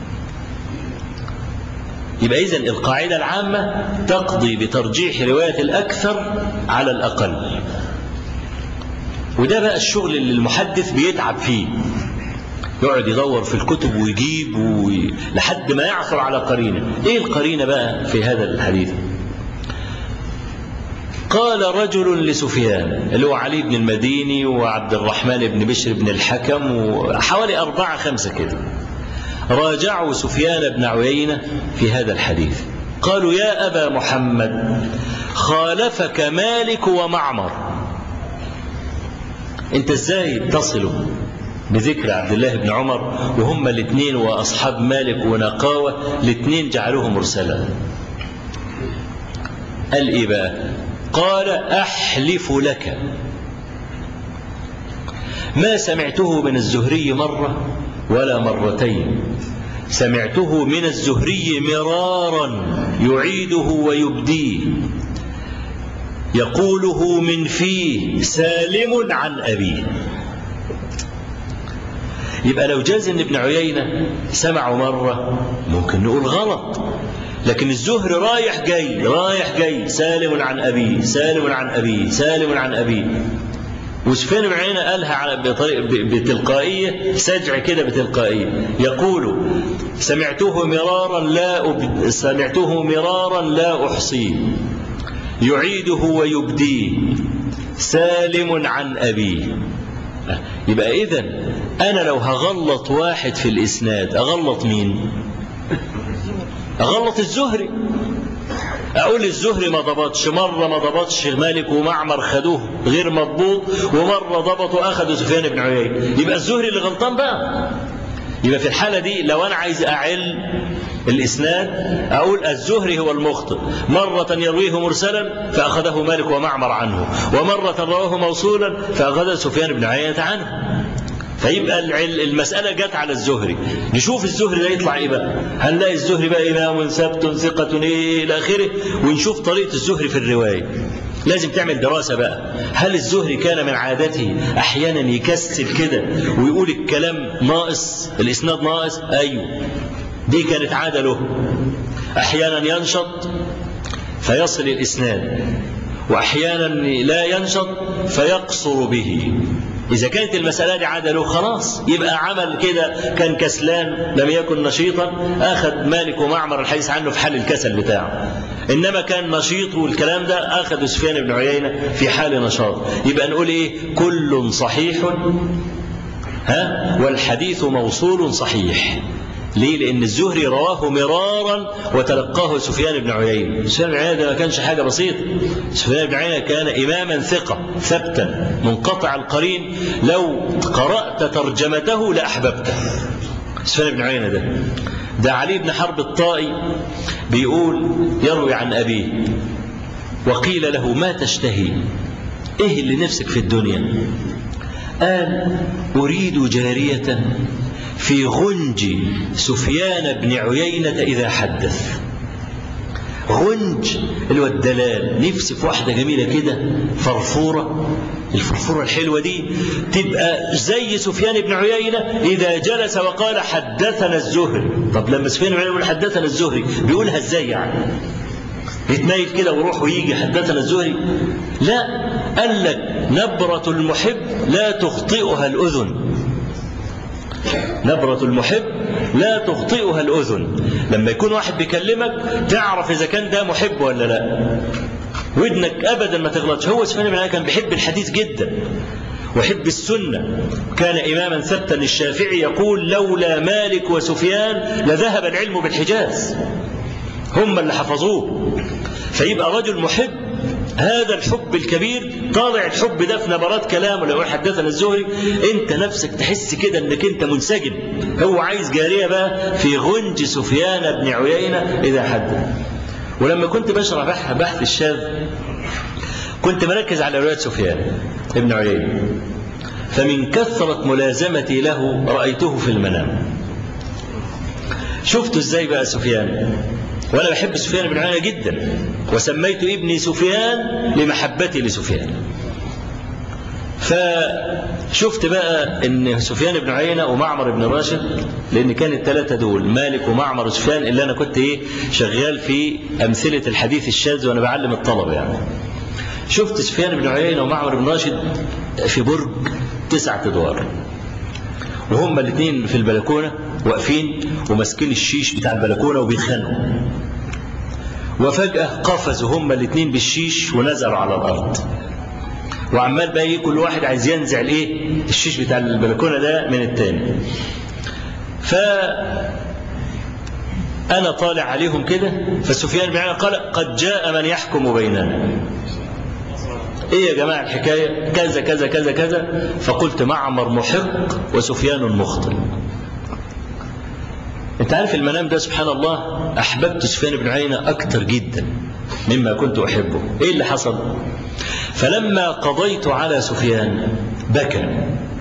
Speaker 1: يبقى إذن القاعدة العامة تقضي بترجيح رواية الأكثر على الأقل وده بقى الشغل اللي المحدث بيتعب فيه يقعد يدور في الكتب ويجيب وي... لحد ما يعثر على قرينة ايه القرينة بقى في هذا الحديث قال رجل لسفيان اللي هو علي بن المديني وعبد الرحمن بن بشر بن الحكم وحوالي أربعة خمسة كده راجعوا سفيان بن عيينة في هذا الحديث قالوا يا أبا محمد خالفك مالك ومعمر انت ازاي تصلوا بذكر عبد الله بن عمر وهم الاثنين واصحاب مالك ونقاوه الاثنين جعلوه مرسلا قال ايه بقى قال احلف لك ما سمعته من الزهري مره ولا مرتين سمعته من الزهري مرارا يعيده ويبديه يقوله من فيه سالم عن أبيه يبقى لو جاز ان ابن عيينة سمعه مرة ممكن نقول غلط لكن الزهر رايح جاي رايح جاي سالم عن أبيه سالم عن أبيه سالم عن أبيه وسفيان بن عيينة قالها على بطريق بتلقائية سجع كده بتلقائية يقول سمعته مرارا لا أب... سمعته مرارا لا أحصيه يعيده ويبديه سالم عن أبيه يبقى إذا أنا لو هغلط واحد في الإسناد أغلط مين أغلط الزهري أقول الزهري ما ضبطش مرة ما ضبطش مالك ومعمر خدوه غير مضبوط ومرة ضبطوا أخذوا سفيان بن عيينة يبقى الزهري اللي غلطان بقى يبقى في الحالة دي لو أنا عايز أعل الإسناد أقول الزهري هو المخطئ مرة يرويه مرسلا فأخذه مالك ومعمر عنه ومرة رواه موصولا فأخذ سفيان بن عيينة عنه فيبقى المسألة جت على الزهري نشوف الزهري ده يطلع ايه بقى هنلاقي الزهري بقى إمام ثبت ثقة إيه إلى آخره ونشوف طريقة الزهري في الرواية لازم تعمل دراسة بقى هل الزهري كان من عادته أحيانا يكسل كده ويقول الكلام ناقص الإسناد ناقص أيوه دي كانت عادة له أحيانا ينشط فيصل الإسناد وأحيانا لا ينشط فيقصر به إذا كانت المسألة دي عادة له خلاص يبقى عمل كده كان كسلان لم يكن نشيطا أخذ مالك ومعمر الحديث عنه في حال الكسل بتاعه إنما كان نشيط والكلام ده أخذ سفيان بن عيينة في حال نشاط يبقى نقول إيه كل صحيح ها والحديث موصول صحيح ليه؟ لأن الزهري رواه مرارا وتلقاه سفيان بن عيينة سفيان بن عيينة ده ما كانش حاجة بسيطة سفيان بن عيينة كان إماما ثقة ثبتا منقطع القرين لو قرأت ترجمته لأحببته سفيان بن عيينة ده ده علي بن حرب الطائي بيقول يروي عن أبيه وقيل له ما تشتهي إيه اللي نفسك في الدنيا قال أريد جارية في غنج سفيان بن عيينة إذا حدث غنج اللي هو الدلال نفسي في واحدة جميلة كده فرفورة الفرفورة الحلوة دي تبقى زي سفيان بن عيينة إذا جلس وقال حدثنا الزهري طب لما سفيان بن عيينة يقول حدثنا الزهري بيقولها ازاي يعني يتميل كده ويروح ويجي حدثنا الزهري لا قال لك نبرة المحب لا تخطئها الأذن نبرة المحب لا تخطئها الأذن لما يكون واحد بيكلمك تعرف إذا كان ده محب ولا لا ودنك أبدا ما تغلطش هو سفيان بن كان بيحب الحديث جدا وحب السنة كان إماما ثبتا الشافعي يقول لولا مالك وسفيان لذهب العلم بالحجاز هم اللي حفظوه فيبقى رجل محب هذا الحب الكبير طالع الحب ده في نبرات كلامه لو حدثنا الزهري انت نفسك تحس كده انك انت منسجم هو عايز جاريه بقى في غنج سفيان بن عيينه اذا حدث ولما كنت بشرح بحث, بحث الشاذ كنت مركز على روايه سفيان ابن عيينه فمن كثره ملازمتي له رايته في المنام شفته ازاي بقى سفيان وانا بحب سفيان بن عيينه جدا وسميت ابني سفيان لمحبتي لسفيان فشفت بقى ان سفيان بن عيينه ومعمر بن راشد لان كان الثلاثه دول مالك ومعمر وسفيان اللي انا كنت ايه شغال في امثله الحديث الشاذ وانا بعلم الطلبه يعني شفت سفيان بن عيينه ومعمر بن راشد في برج تسعة ادوار وهما الاثنين في البلكونه واقفين وماسكين الشيش بتاع البلكونه وبيتخانقوا وفجاه قفزوا هما الاثنين بالشيش ونزلوا على الارض وعمال بقى ايه كل واحد عايز ينزع الايه الشيش بتاع البلكونه ده من التاني ف انا طالع عليهم كده فسفيان بن عيينه قال قد جاء من يحكم بيننا ايه يا جماعه الحكايه كذا كذا كذا كذا فقلت معمر محق وسفيان مخطئ انت عارف المنام ده سبحان الله احببت سفيان بن عيينه اكتر جدا مما كنت احبه ايه اللي حصل فلما قضيت على سفيان بكى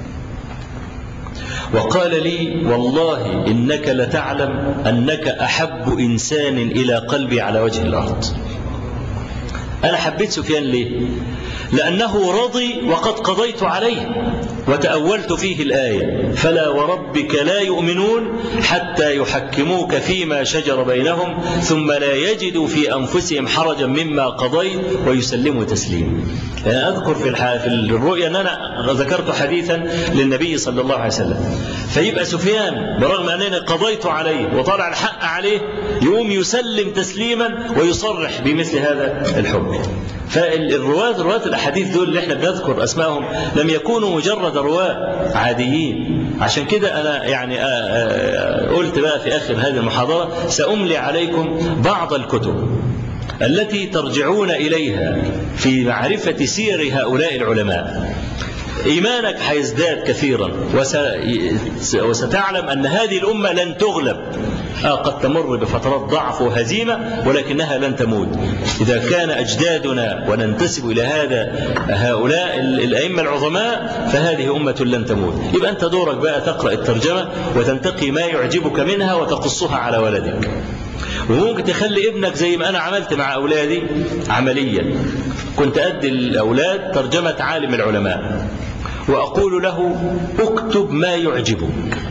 Speaker 1: وقال لي والله انك لتعلم انك احب انسان الى قلبي على وجه الارض انا حبيت سفيان ليه لأنه رضي وقد قضيت عليه وتأولت فيه الآية فلا وربك لا يؤمنون حتى يحكموك فيما شجر بينهم ثم لا يجدوا في أنفسهم حرجا مما قضيت ويسلموا تسليما يعني أذكر في, في الرؤيا أن أنا ذكرت حديثا للنبي صلى الله عليه وسلم فيبقى سفيان برغم أنني قضيت عليه وطلع الحق عليه يقوم يسلم تسليما ويصرح بمثل هذا الحب فالرواة رواة الأحاديث دول اللي احنا بنذكر أسمائهم لم يكونوا مجرد رواة عاديين عشان كده أنا يعني قلت بقى في آخر هذه المحاضرة سأملي عليكم بعض الكتب التي ترجعون إليها في معرفة سير هؤلاء العلماء إيمانك هيزداد كثيرا وستعلم أن هذه الأمة لن تغلب آه قد تمر بفترات ضعف وهزيمة ولكنها لن تموت إذا كان أجدادنا وننتسب إلى هذا هؤلاء الأئمة العظماء فهذه أمة لن تموت يبقى أنت دورك بقى تقرأ الترجمة وتنتقي ما يعجبك منها وتقصها على ولدك وممكن تخلي ابنك زي ما أنا عملت مع أولادي عمليا كنت أدي الأولاد ترجمة عالم العلماء وأقول له اكتب ما يعجبك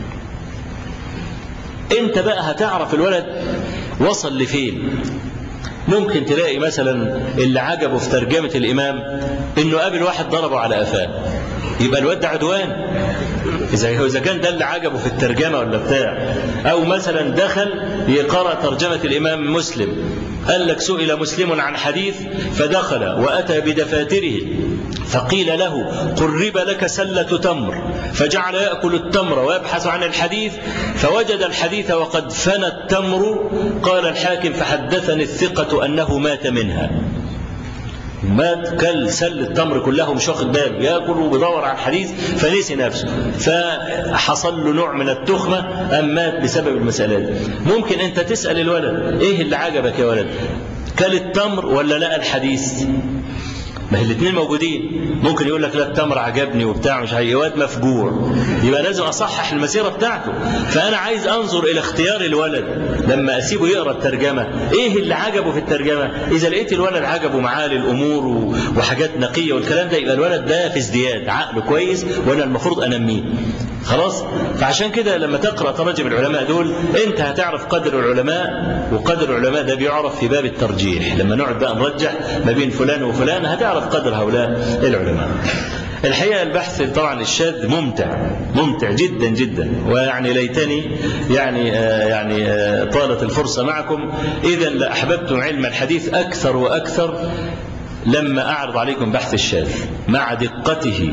Speaker 1: انت بقى هتعرف الولد وصل لفين ممكن تلاقي مثلا اللي عجبه في ترجمة الإمام إنه قابل واحد ضربه على قفاه يبقى الواد ده عدوان إذا إذا كان ده اللي عجبه في الترجمة ولا بتاع أو مثلا دخل يقرأ ترجمة الإمام مسلم قال لك سئل مسلم عن حديث فدخل وأتى بدفاتره فقيل له قرب لك سلة تمر فجعل يأكل التمر ويبحث عن الحديث فوجد الحديث وقد فنى التمر قال الحاكم فحدثني الثقة أنه مات منها مات كل سل التمر كلها مش واخد باله ياكل وبيدور على الحديث فنسي نفسه فحصل له نوع من التخمه ام مات بسبب المساله دي ممكن انت تسال الولد ايه اللي عجبك يا ولد كل التمر ولا لقى الحديث ما هي الاثنين موجودين ممكن يقول لك لا التمر عجبني وبتاع مش هي واد مفجوع يبقى لازم اصحح المسيره بتاعته فانا عايز انظر الى اختيار الولد لما اسيبه يقرا الترجمه ايه اللي عجبه في الترجمه اذا لقيت الولد عجبه معالي الامور وحاجات نقيه والكلام ده يبقى الولد ده في ازدياد عقله كويس وانا المفروض انميه خلاص فعشان كده لما تقرا تراجم العلماء دول انت هتعرف قدر العلماء وقدر العلماء ده بيعرف في باب الترجيح لما نقعد بقى نرجح ما بين فلان وفلان هتعرف قدر هؤلاء العلماء الحقيقة البحث طبعا الشاذ ممتع ممتع جدا جدا ويعني ليتني يعني آه يعني آه طالت الفرصة معكم إذا لأحببتم علم الحديث أكثر وأكثر لما أعرض عليكم بحث الشاذ مع دقته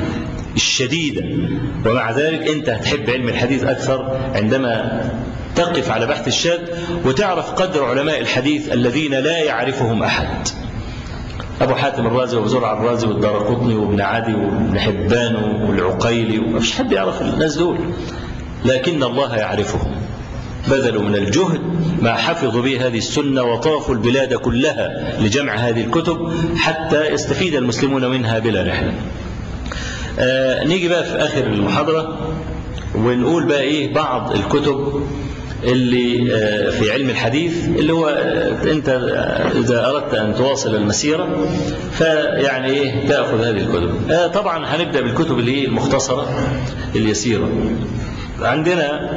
Speaker 1: الشديدة ومع ذلك أنت هتحب علم الحديث أكثر عندما تقف على بحث الشاذ وتعرف قدر علماء الحديث الذين لا يعرفهم أحد أبو حاتم الرازي وأبو زرع الرازي والدارقطني وابن عدي وابن حبان والعقيلي ومفيش حد يعرف الناس دول لكن الله يعرفهم بذلوا من الجهد ما حفظوا به هذه السنة وطافوا البلاد كلها لجمع هذه الكتب حتى يستفيد المسلمون منها بلا رحلة آه نيجي بقى في آخر المحاضرة ونقول بقى إيه بعض الكتب اللي آه في علم الحديث اللي هو آه أنت إذا أردت أن تواصل المسيرة فيعني إيه تأخذ هذه الكتب آه طبعا هنبدأ بالكتب اللي هي المختصرة اليسيرة عندنا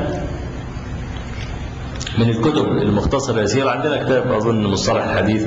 Speaker 1: من الكتب المختصرة اليسيرة عندنا كتاب أظن مصطلح الحديث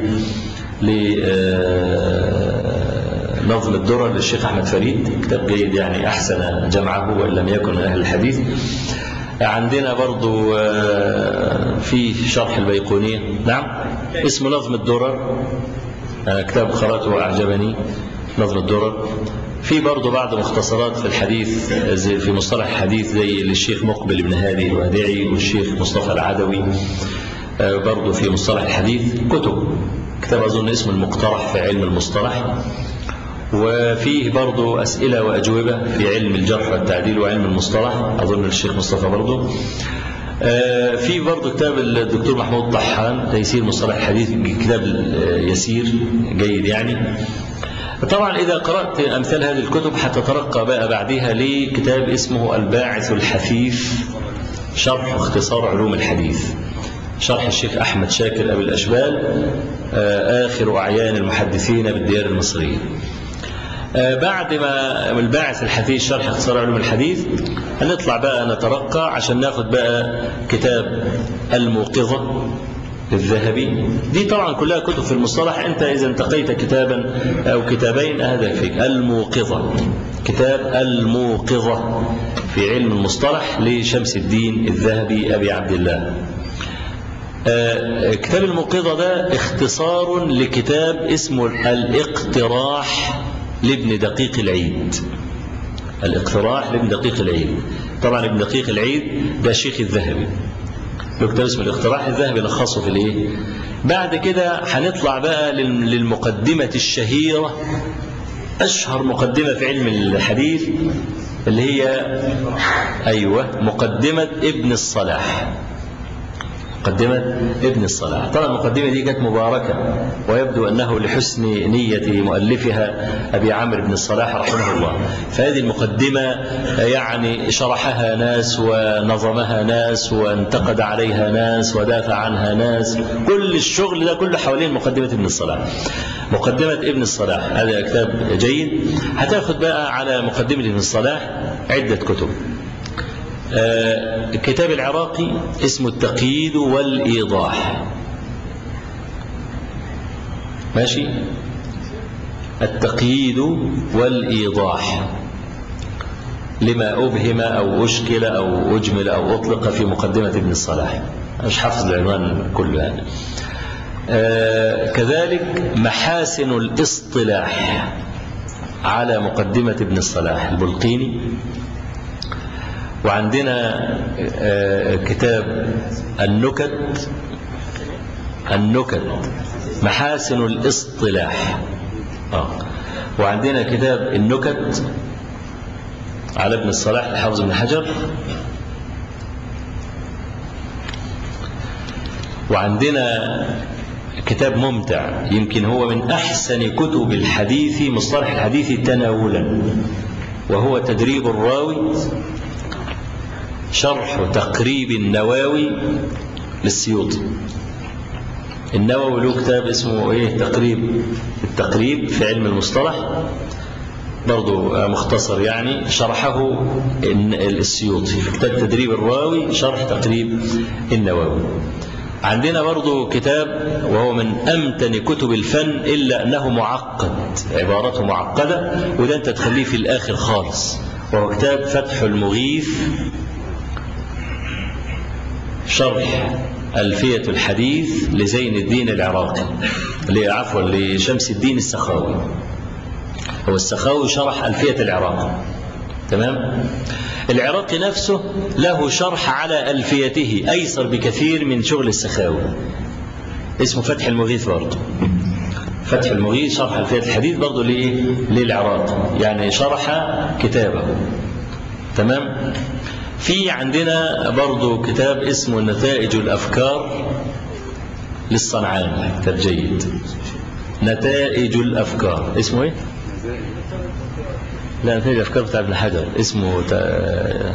Speaker 1: لنظم الدرر للشيخ أحمد فريد كتاب جيد يعني أحسن جمعه وإن لم يكن من أهل الحديث عندنا برضو في شرح البيقونية نعم اسمه نظم الدرر كتاب قرأته وأعجبني نظم الدرر في برضه بعض مختصرات في الحديث زي في مصطلح الحديث زي للشيخ مقبل بن هادي الوادعي والشيخ مصطفى العدوي برضه في مصطلح الحديث كتب كتاب أظن اسمه المقترح في علم المصطلح وفيه برضه أسئلة وأجوبة في علم الجرح والتعديل وعلم المصطلح أظن الشيخ مصطفى برضه في برضه كتاب الدكتور محمود طحان تيسير مصطلح الحديث كتاب يسير جيد يعني طبعا إذا قرأت أمثال هذه الكتب هتترقى بقى بعدها لكتاب اسمه الباعث الحثيث شرح اختصار علوم الحديث شرح الشيخ أحمد شاكر أبي الأشبال آخر أعيان المحدثين بالديار المصرية بعد ما الباعث الحثيث شرح اختصار علوم الحديث هنطلع بقى نترقى عشان ناخد بقى كتاب الموقظة الذهبي دي طبعا كلها كتب في المصطلح أنت إذا انتقيت كتابا أو كتابين هذا يكفيك الموقظة كتاب الموقظة في علم المصطلح لشمس الدين الذهبي أبي عبد الله كتاب الموقظة ده اختصار لكتاب اسمه الاقتراح لابن دقيق العيد الاقتراح لابن دقيق العيد طبعا ابن دقيق العيد ده شيخ الذهبي له كتاب اسمه الاقتراح الذهبي لخصه في الايه بعد كده هنطلع بقى للمقدمة الشهيرة أشهر مقدمة في علم الحديث اللي هي أيوة مقدمة ابن الصلاح مقدمة ابن الصلاح طبعا المقدمة دي كانت مباركة ويبدو أنه لحسن نية مؤلفها أبي عمرو بن الصلاح رحمه الله فهذه المقدمة يعني شرحها ناس ونظمها ناس وانتقد عليها ناس ودافع عنها ناس كل الشغل ده كله حوالين مقدمة ابن الصلاح مقدمة ابن الصلاح هذا كتاب جيد هتاخد بقى على مقدمة ابن الصلاح عدة كتب الكتاب العراقي اسمه التقييد والإيضاح ماشي التقييد والإيضاح لما أبهم أو أشكل أو أجمل أو أطلق في مقدمة ابن الصلاح مش حافظ العنوان كله يعني آه كذلك محاسن الاصطلاح على مقدمة ابن الصلاح البلقيني وعندنا كتاب النكت النكت محاسن الاصطلاح آه. وعندنا كتاب النكت على ابن الصلاح الحافظ بن حجر وعندنا كتاب ممتع يمكن هو من أحسن كتب الحديث مصطلح الحديث تناولا وهو تدريب الراوي شرح تقريب النواوي للسيوطي النووي له كتاب اسمه ايه تقريب التقريب في علم المصطلح برضه مختصر يعني شرحه السيوطي في كتاب تدريب الراوي شرح تقريب النووي عندنا برضه كتاب وهو من أمتن كتب الفن إلا أنه معقد عبارته معقدة وده أنت تخليه في الآخر خالص وهو كتاب فتح المغيث شرح ألفية الحديث لزين الدين العراقي عفوا لشمس الدين السخاوي هو السخاوي شرح ألفية العراق تمام العراقي نفسه له شرح على ألفيته أيسر بكثير من شغل السخاوي اسمه فتح المغيث برضه فتح المغيث شرح ألفية الحديث برضه لإيه؟ للعراق يعني شرح كتابه تمام في عندنا برضه كتاب اسمه نتائج الأفكار للصنعاني كتاب جيد نتائج الأفكار اسمه ايه؟ لا نتائج الأفكار بتاع ابن حجر اسمه تا...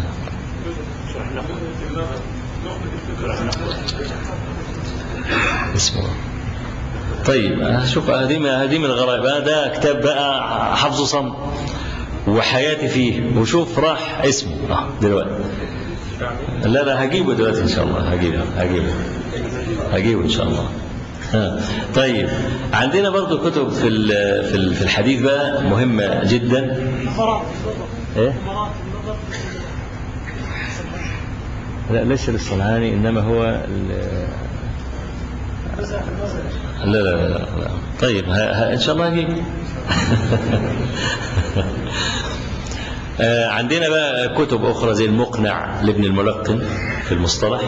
Speaker 1: اسمه طيب شوف هذه هذه من الغرائب أنا ده كتاب بقى حفظه صم وحياتي فيه وشوف راح اسمه اه دلوقتي لا لا هجيبه دلوقتي ان شاء الله هجيبه هجيبه هجيبه ان شاء الله ها. طيب عندنا برضو كتب في ال- في ال- في الحديث بقى مهمة جدا ايه لا ليس للصنعاني انما هو ال- لا لا لا, لا. طيب ها ها ان شاء الله هجيب آه، عندنا بقى كتب أخرى زي المقنع لابن الملقن في المصطلح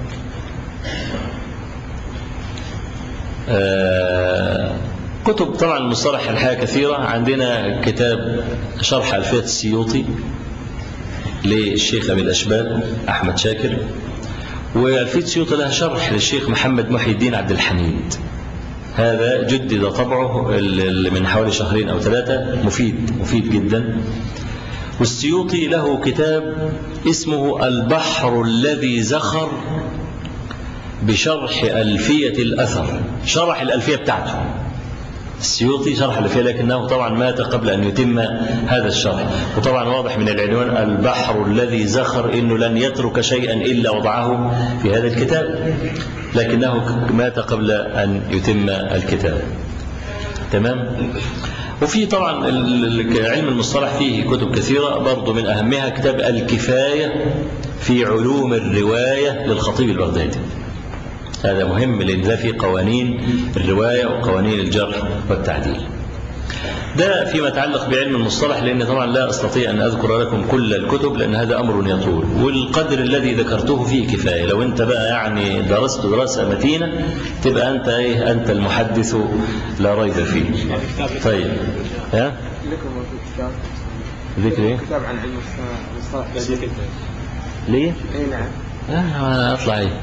Speaker 1: آه، كتب طبعا المصطلح الحقيقة كثيرة عندنا كتاب شرح ألفية السيوطي للشيخ أبي الأشبال أحمد شاكر وألفية السيوطي لها شرح للشيخ محمد محي الدين عبد الحميد هذا جدد طبعه ال- ال- من حوالي شهرين أو ثلاثة مفيد مفيد جدا والسيوطي له كتاب اسمه البحر الذي زخر بشرح ألفية الأثر شرح الألفية بتاعته السيوطي شرح الألفية لكنه طبعا مات قبل أن يتم هذا الشرح وطبعا واضح من العنوان البحر الذي زخر إنه لن يترك شيئا إلا وضعه في هذا الكتاب لكنه مات قبل أن يتم الكتاب تمام وفي طبعا ال- ال- علم المصطلح فيه كتب كثيرة برضو من أهمها كتاب الكفاية في علوم الرواية للخطيب البغدادي هذا مهم لأن ده في قوانين الرواية وقوانين الجرح والتعديل ده فيما يتعلق بعلم المصطلح لأن طبعا لا أستطيع أن أذكر لكم كل الكتب لأن هذا أمر يطول والقدر الذي ذكرته فيه كفاية لو أنت بقى يعني درست دراسة متينة تبقى أنت إيه أنت المحدث لا ريب فيه طيب ها
Speaker 3: لكم موجود كتاب
Speaker 1: ذكر إيه
Speaker 3: كتاب عن علم المصطلح المصطلح
Speaker 1: ليه
Speaker 3: اي نعم
Speaker 1: آه أنا أطلع إيه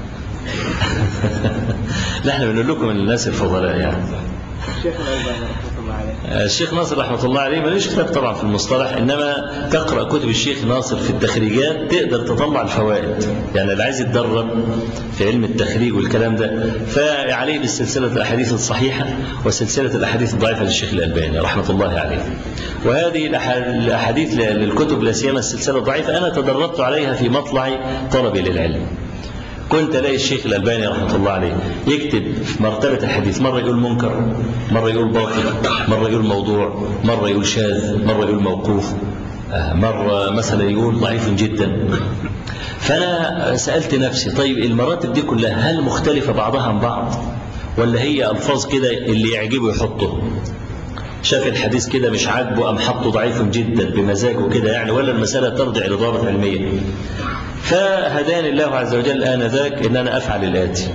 Speaker 1: لا احنا بنقول لكم الناس الفضلاء يعني
Speaker 3: الشيخ الألباني رحمة الله عليه
Speaker 1: الشيخ ناصر رحمة الله عليه ملوش كتاب طبعا في المصطلح إنما تقرأ كتب الشيخ ناصر في التخريجات تقدر تطلع الفوائد يعني اللي عايز يتدرب في علم التخريج والكلام ده فعليه بالسلسلة الأحاديث الصحيحة وسلسلة الأحاديث الضعيفة للشيخ الألباني رحمة الله عليه وهذه الأح- الأحاديث للكتب لا سيما السلسلة الضعيفة أنا تدربت عليها في مطلع طلبي للعلم كنت الاقي الشيخ الألباني رحمة الله عليه يكتب في مرتبة الحديث مرة يقول منكر مرة يقول باطل مرة يقول موضوع مرة يقول شاذ مرة يقول موقوف آه، مرة مثلا يقول ضعيف جدا فأنا سألت نفسي طيب المراتب دي كلها هل مختلفة بعضها عن بعض ولا هي ألفاظ كده اللي يعجبه يحطه شاف الحديث كده مش عاجبه أم حطه ضعيف جدا بمزاجه كده يعني ولا المسألة ترجع لضابط علمية فهداني الله عز وجل آنذاك إن أنا أفعل الآتي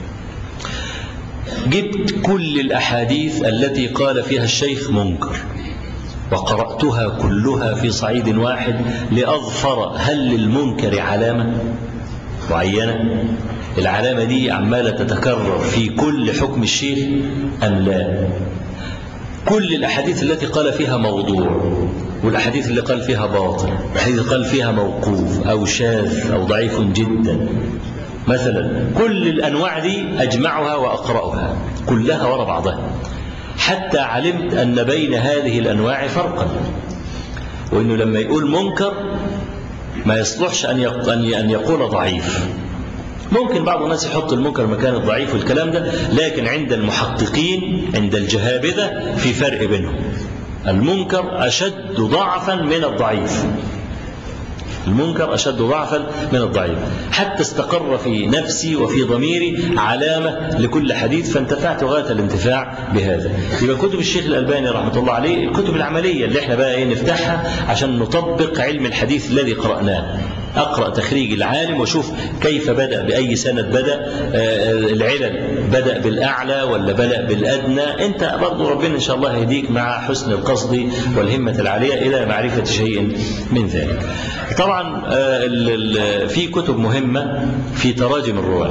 Speaker 1: جبت كل الأحاديث التي قال فيها الشيخ منكر وقرأتها كلها في صعيد واحد لأظفر هل للمنكر علامة معينة العلامة دي عمالة تتكرر في كل حكم الشيخ أم لا كل الأحاديث التي قال فيها موضوع والأحاديث اللي قال فيها باطل الأحاديث اللي قال فيها موقوف أو شاذ أو ضعيف جدا مثلا كل الأنواع دي أجمعها وأقرأها كلها وراء بعضها حتى علمت أن بين هذه الأنواع فرقا وأنه لما يقول منكر ما يصلحش أن يق- أن أن يقول ضعيف ممكن بعض الناس يحط المنكر مكان الضعيف والكلام ده لكن عند المحققين عند الجهابذة في فرق بينهم المنكر أشد ضعفا من الضعيف المنكر أشد ضعفا من الضعيف حتى استقر في نفسي وفي ضميري علامة لكل حديث فانتفعت غاية الانتفاع بهذا يبقى كتب الشيخ الألباني رحمة الله عليه الكتب العملية اللي احنا بقى ايه نفتحها عشان نطبق علم الحديث الذي قرأناه أقرأ تخريج العالم وشوف كيف بدأ بأي سند بدأ آه، العلل بدأ بالأعلى ولا بدأ بالأدنى أنت برضو ربنا إن شاء الله يهديك مع حسن القصد والهمة العالية إلى معرفة شيء من ذلك طبعا آه، ال- ال- في كتب مهمة في تراجم الرواة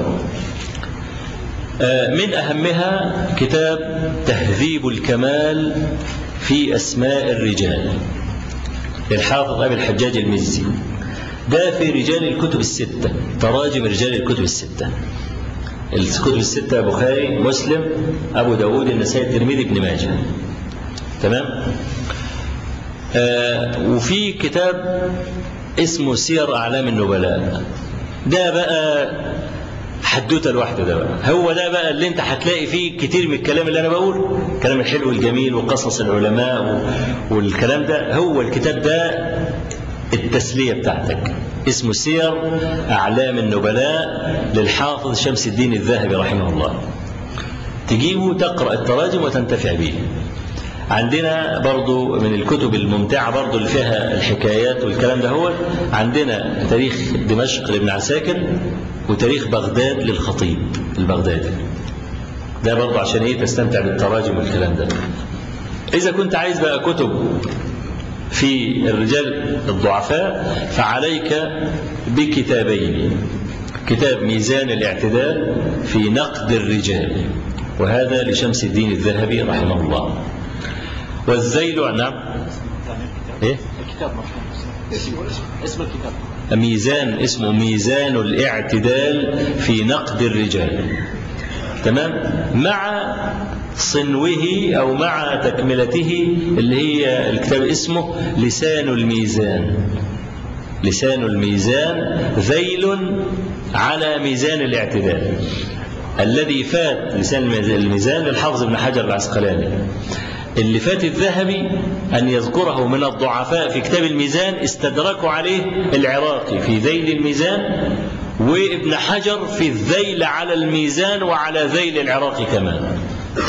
Speaker 1: آه، من أهمها كتاب تهذيب الكمال في أسماء الرجال للحافظ أبي الحجاج المزي ده في رجال الكتب الستة تراجم رجال الكتب الستة الكتب الستة بخاري مسلم أبو داود النسائي الترمذي ابن ماجه تمام آه وفي كتاب اسمه سير أعلام النبلاء ده بقى حدوته لوحده ده بقى هو ده بقى اللي انت هتلاقي فيه كتير من الكلام اللي انا بقوله الكلام الحلو الجميل وقصص العلماء و- والكلام ده هو الكتاب ده التسلية بتاعتك اسمه سير أعلام النبلاء للحافظ شمس الدين الذهبي رحمه الله تجيبه تقرأ التراجم وتنتفع به عندنا برضو من الكتب الممتعة برضو اللي فيها الحكايات والكلام ده هو عندنا تاريخ دمشق لابن عساكر وتاريخ بغداد للخطيب البغدادي ده برضو عشان ايه تستمتع بالتراجم والكلام ده إذا كنت عايز بقى كتب في الرجال الضعفاء فعليك بكتابين كتاب ميزان الاعتدال في نقد الرجال وهذا لشمس الدين الذهبي رحمه الله والذيل نعم ايه
Speaker 3: الكتاب مرحبا اسم الكتاب
Speaker 1: ميزان اسمه ميزان الاعتدال في نقد الرجال تمام مع صنوه أو مع تكملته اللي هي الكتاب اسمه لسان الميزان لسان الميزان ذيل على ميزان الاعتدال الذي فات لسان الميزان للحافظ ابن حجر العسقلاني اللي فات الذهبي أن يذكره من الضعفاء في كتاب الميزان استدركوا عليه العراقي في ذيل الميزان وابن حجر في الذيل على الميزان وعلى ذيل العراقي كمان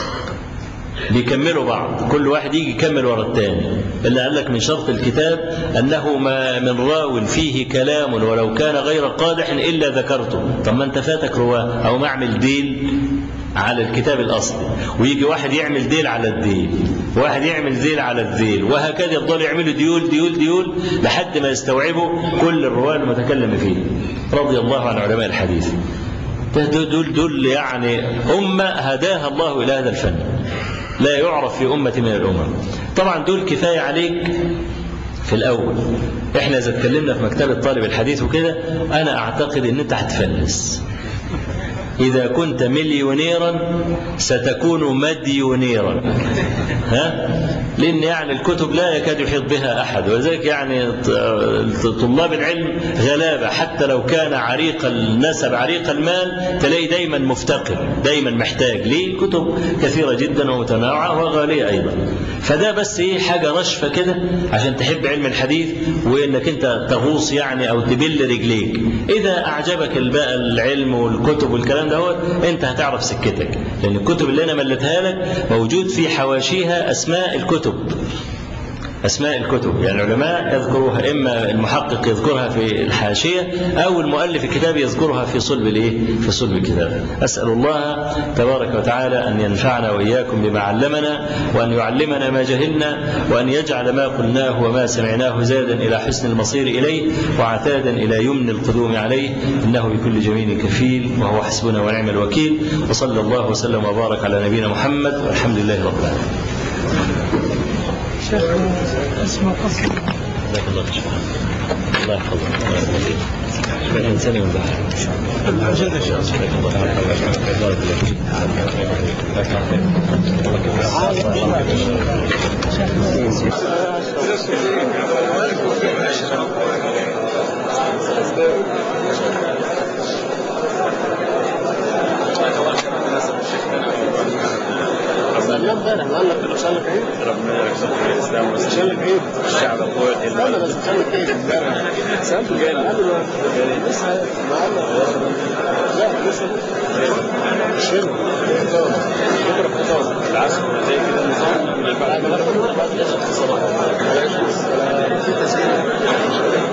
Speaker 1: بيكملوا بعض كل واحد يجي يكمل ورا الثاني اللي قال لك من شرط الكتاب أنه ما من راو فيه كلام ولو كان غير قادح إلا ذكرته طب ما أنت فاتك رواه أو ما أعمل ديل على الكتاب الأصلي ويجي واحد يعمل ديل على الديل واحد يعمل ذيل على الذيل وهكذا يفضلوا يعملوا ديول ديول ديول لحد ما يستوعبوا كل الرواه المتكلم فيه رضي الله عن علماء الحديث ده دول, دول, دول يعني أمة هداها الله إلى هذا الفن لا يعرف في أمة من الأمم طبعا دول كفاية عليك في الأول إحنا إذا اتكلمنا في مكتبة طالب الحديث وكده أنا أعتقد إن أنت هتفلس إذا كنت مليونيرا ستكون مديونيرا ها؟ لأن يعني الكتب لا يكاد يحيط بها أحد ولذلك يعني طلاب العلم غلابة حتى لو كان عريق النسب عريق المال تلاقي دايما مفتقر دايما محتاج ليه الكتب كثيرة جدا ومتنوعة وغالية أيضا فده بس إيه حاجة رشفة كده عشان تحب علم الحديث وإنك أنت تغوص يعني أو تبل رجليك إذا أعجبك بقى العلم والكتب والكلام ده أنت هتعرف سكتك لأن الكتب اللي أنا ملتها لك موجود في حواشيها أسماء الكتب أسماء الكتب يعني العلماء يذكروها إما المحقق يذكرها في الحاشية أو المؤلف الكتاب يذكرها في صلب الإيه؟ في صلب الكتاب أسأل الله تبارك وتعالى أن ينفعنا وإياكم بما علمنا وأن يعلمنا ما جهلنا وأن يجعل ما قلناه وما سمعناه زادا إلى حسن المصير إليه وعتادا إلى يمن القدوم عليه إنه بكل جميل كفيل وهو حسبنا ونعم الوكيل وصلى الله وسلم وبارك على نبينا محمد والحمد لله رب العالمين
Speaker 4: شيخ اسمه قصر
Speaker 1: جزاك الله خير الله يحفظك الله يحفظك الانسان ينبه
Speaker 4: الأجل يا شيخ
Speaker 3: اليوم امبارح قال لك قال لك ايه؟
Speaker 2: الاسلام والمسلمين الشعب القوي
Speaker 5: لا لا بس بتعمل كيف امبارح
Speaker 2: سالته قال
Speaker 5: قبل ما يعني لسه معانا لا لسه مش هنا
Speaker 2: بكره في الفطار العصر زي كده النظام من
Speaker 5: بعد
Speaker 2: بعد
Speaker 5: ما بعد العشاء في الصباح في تسجيل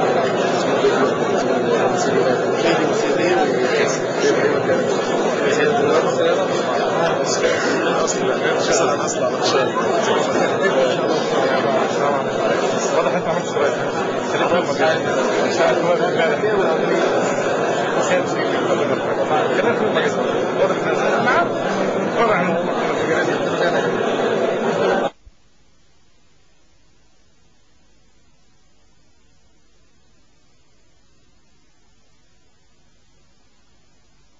Speaker 6: واضح انت عملت سؤال خليك في المكان مش عارف هو امبارح خلينا في المكان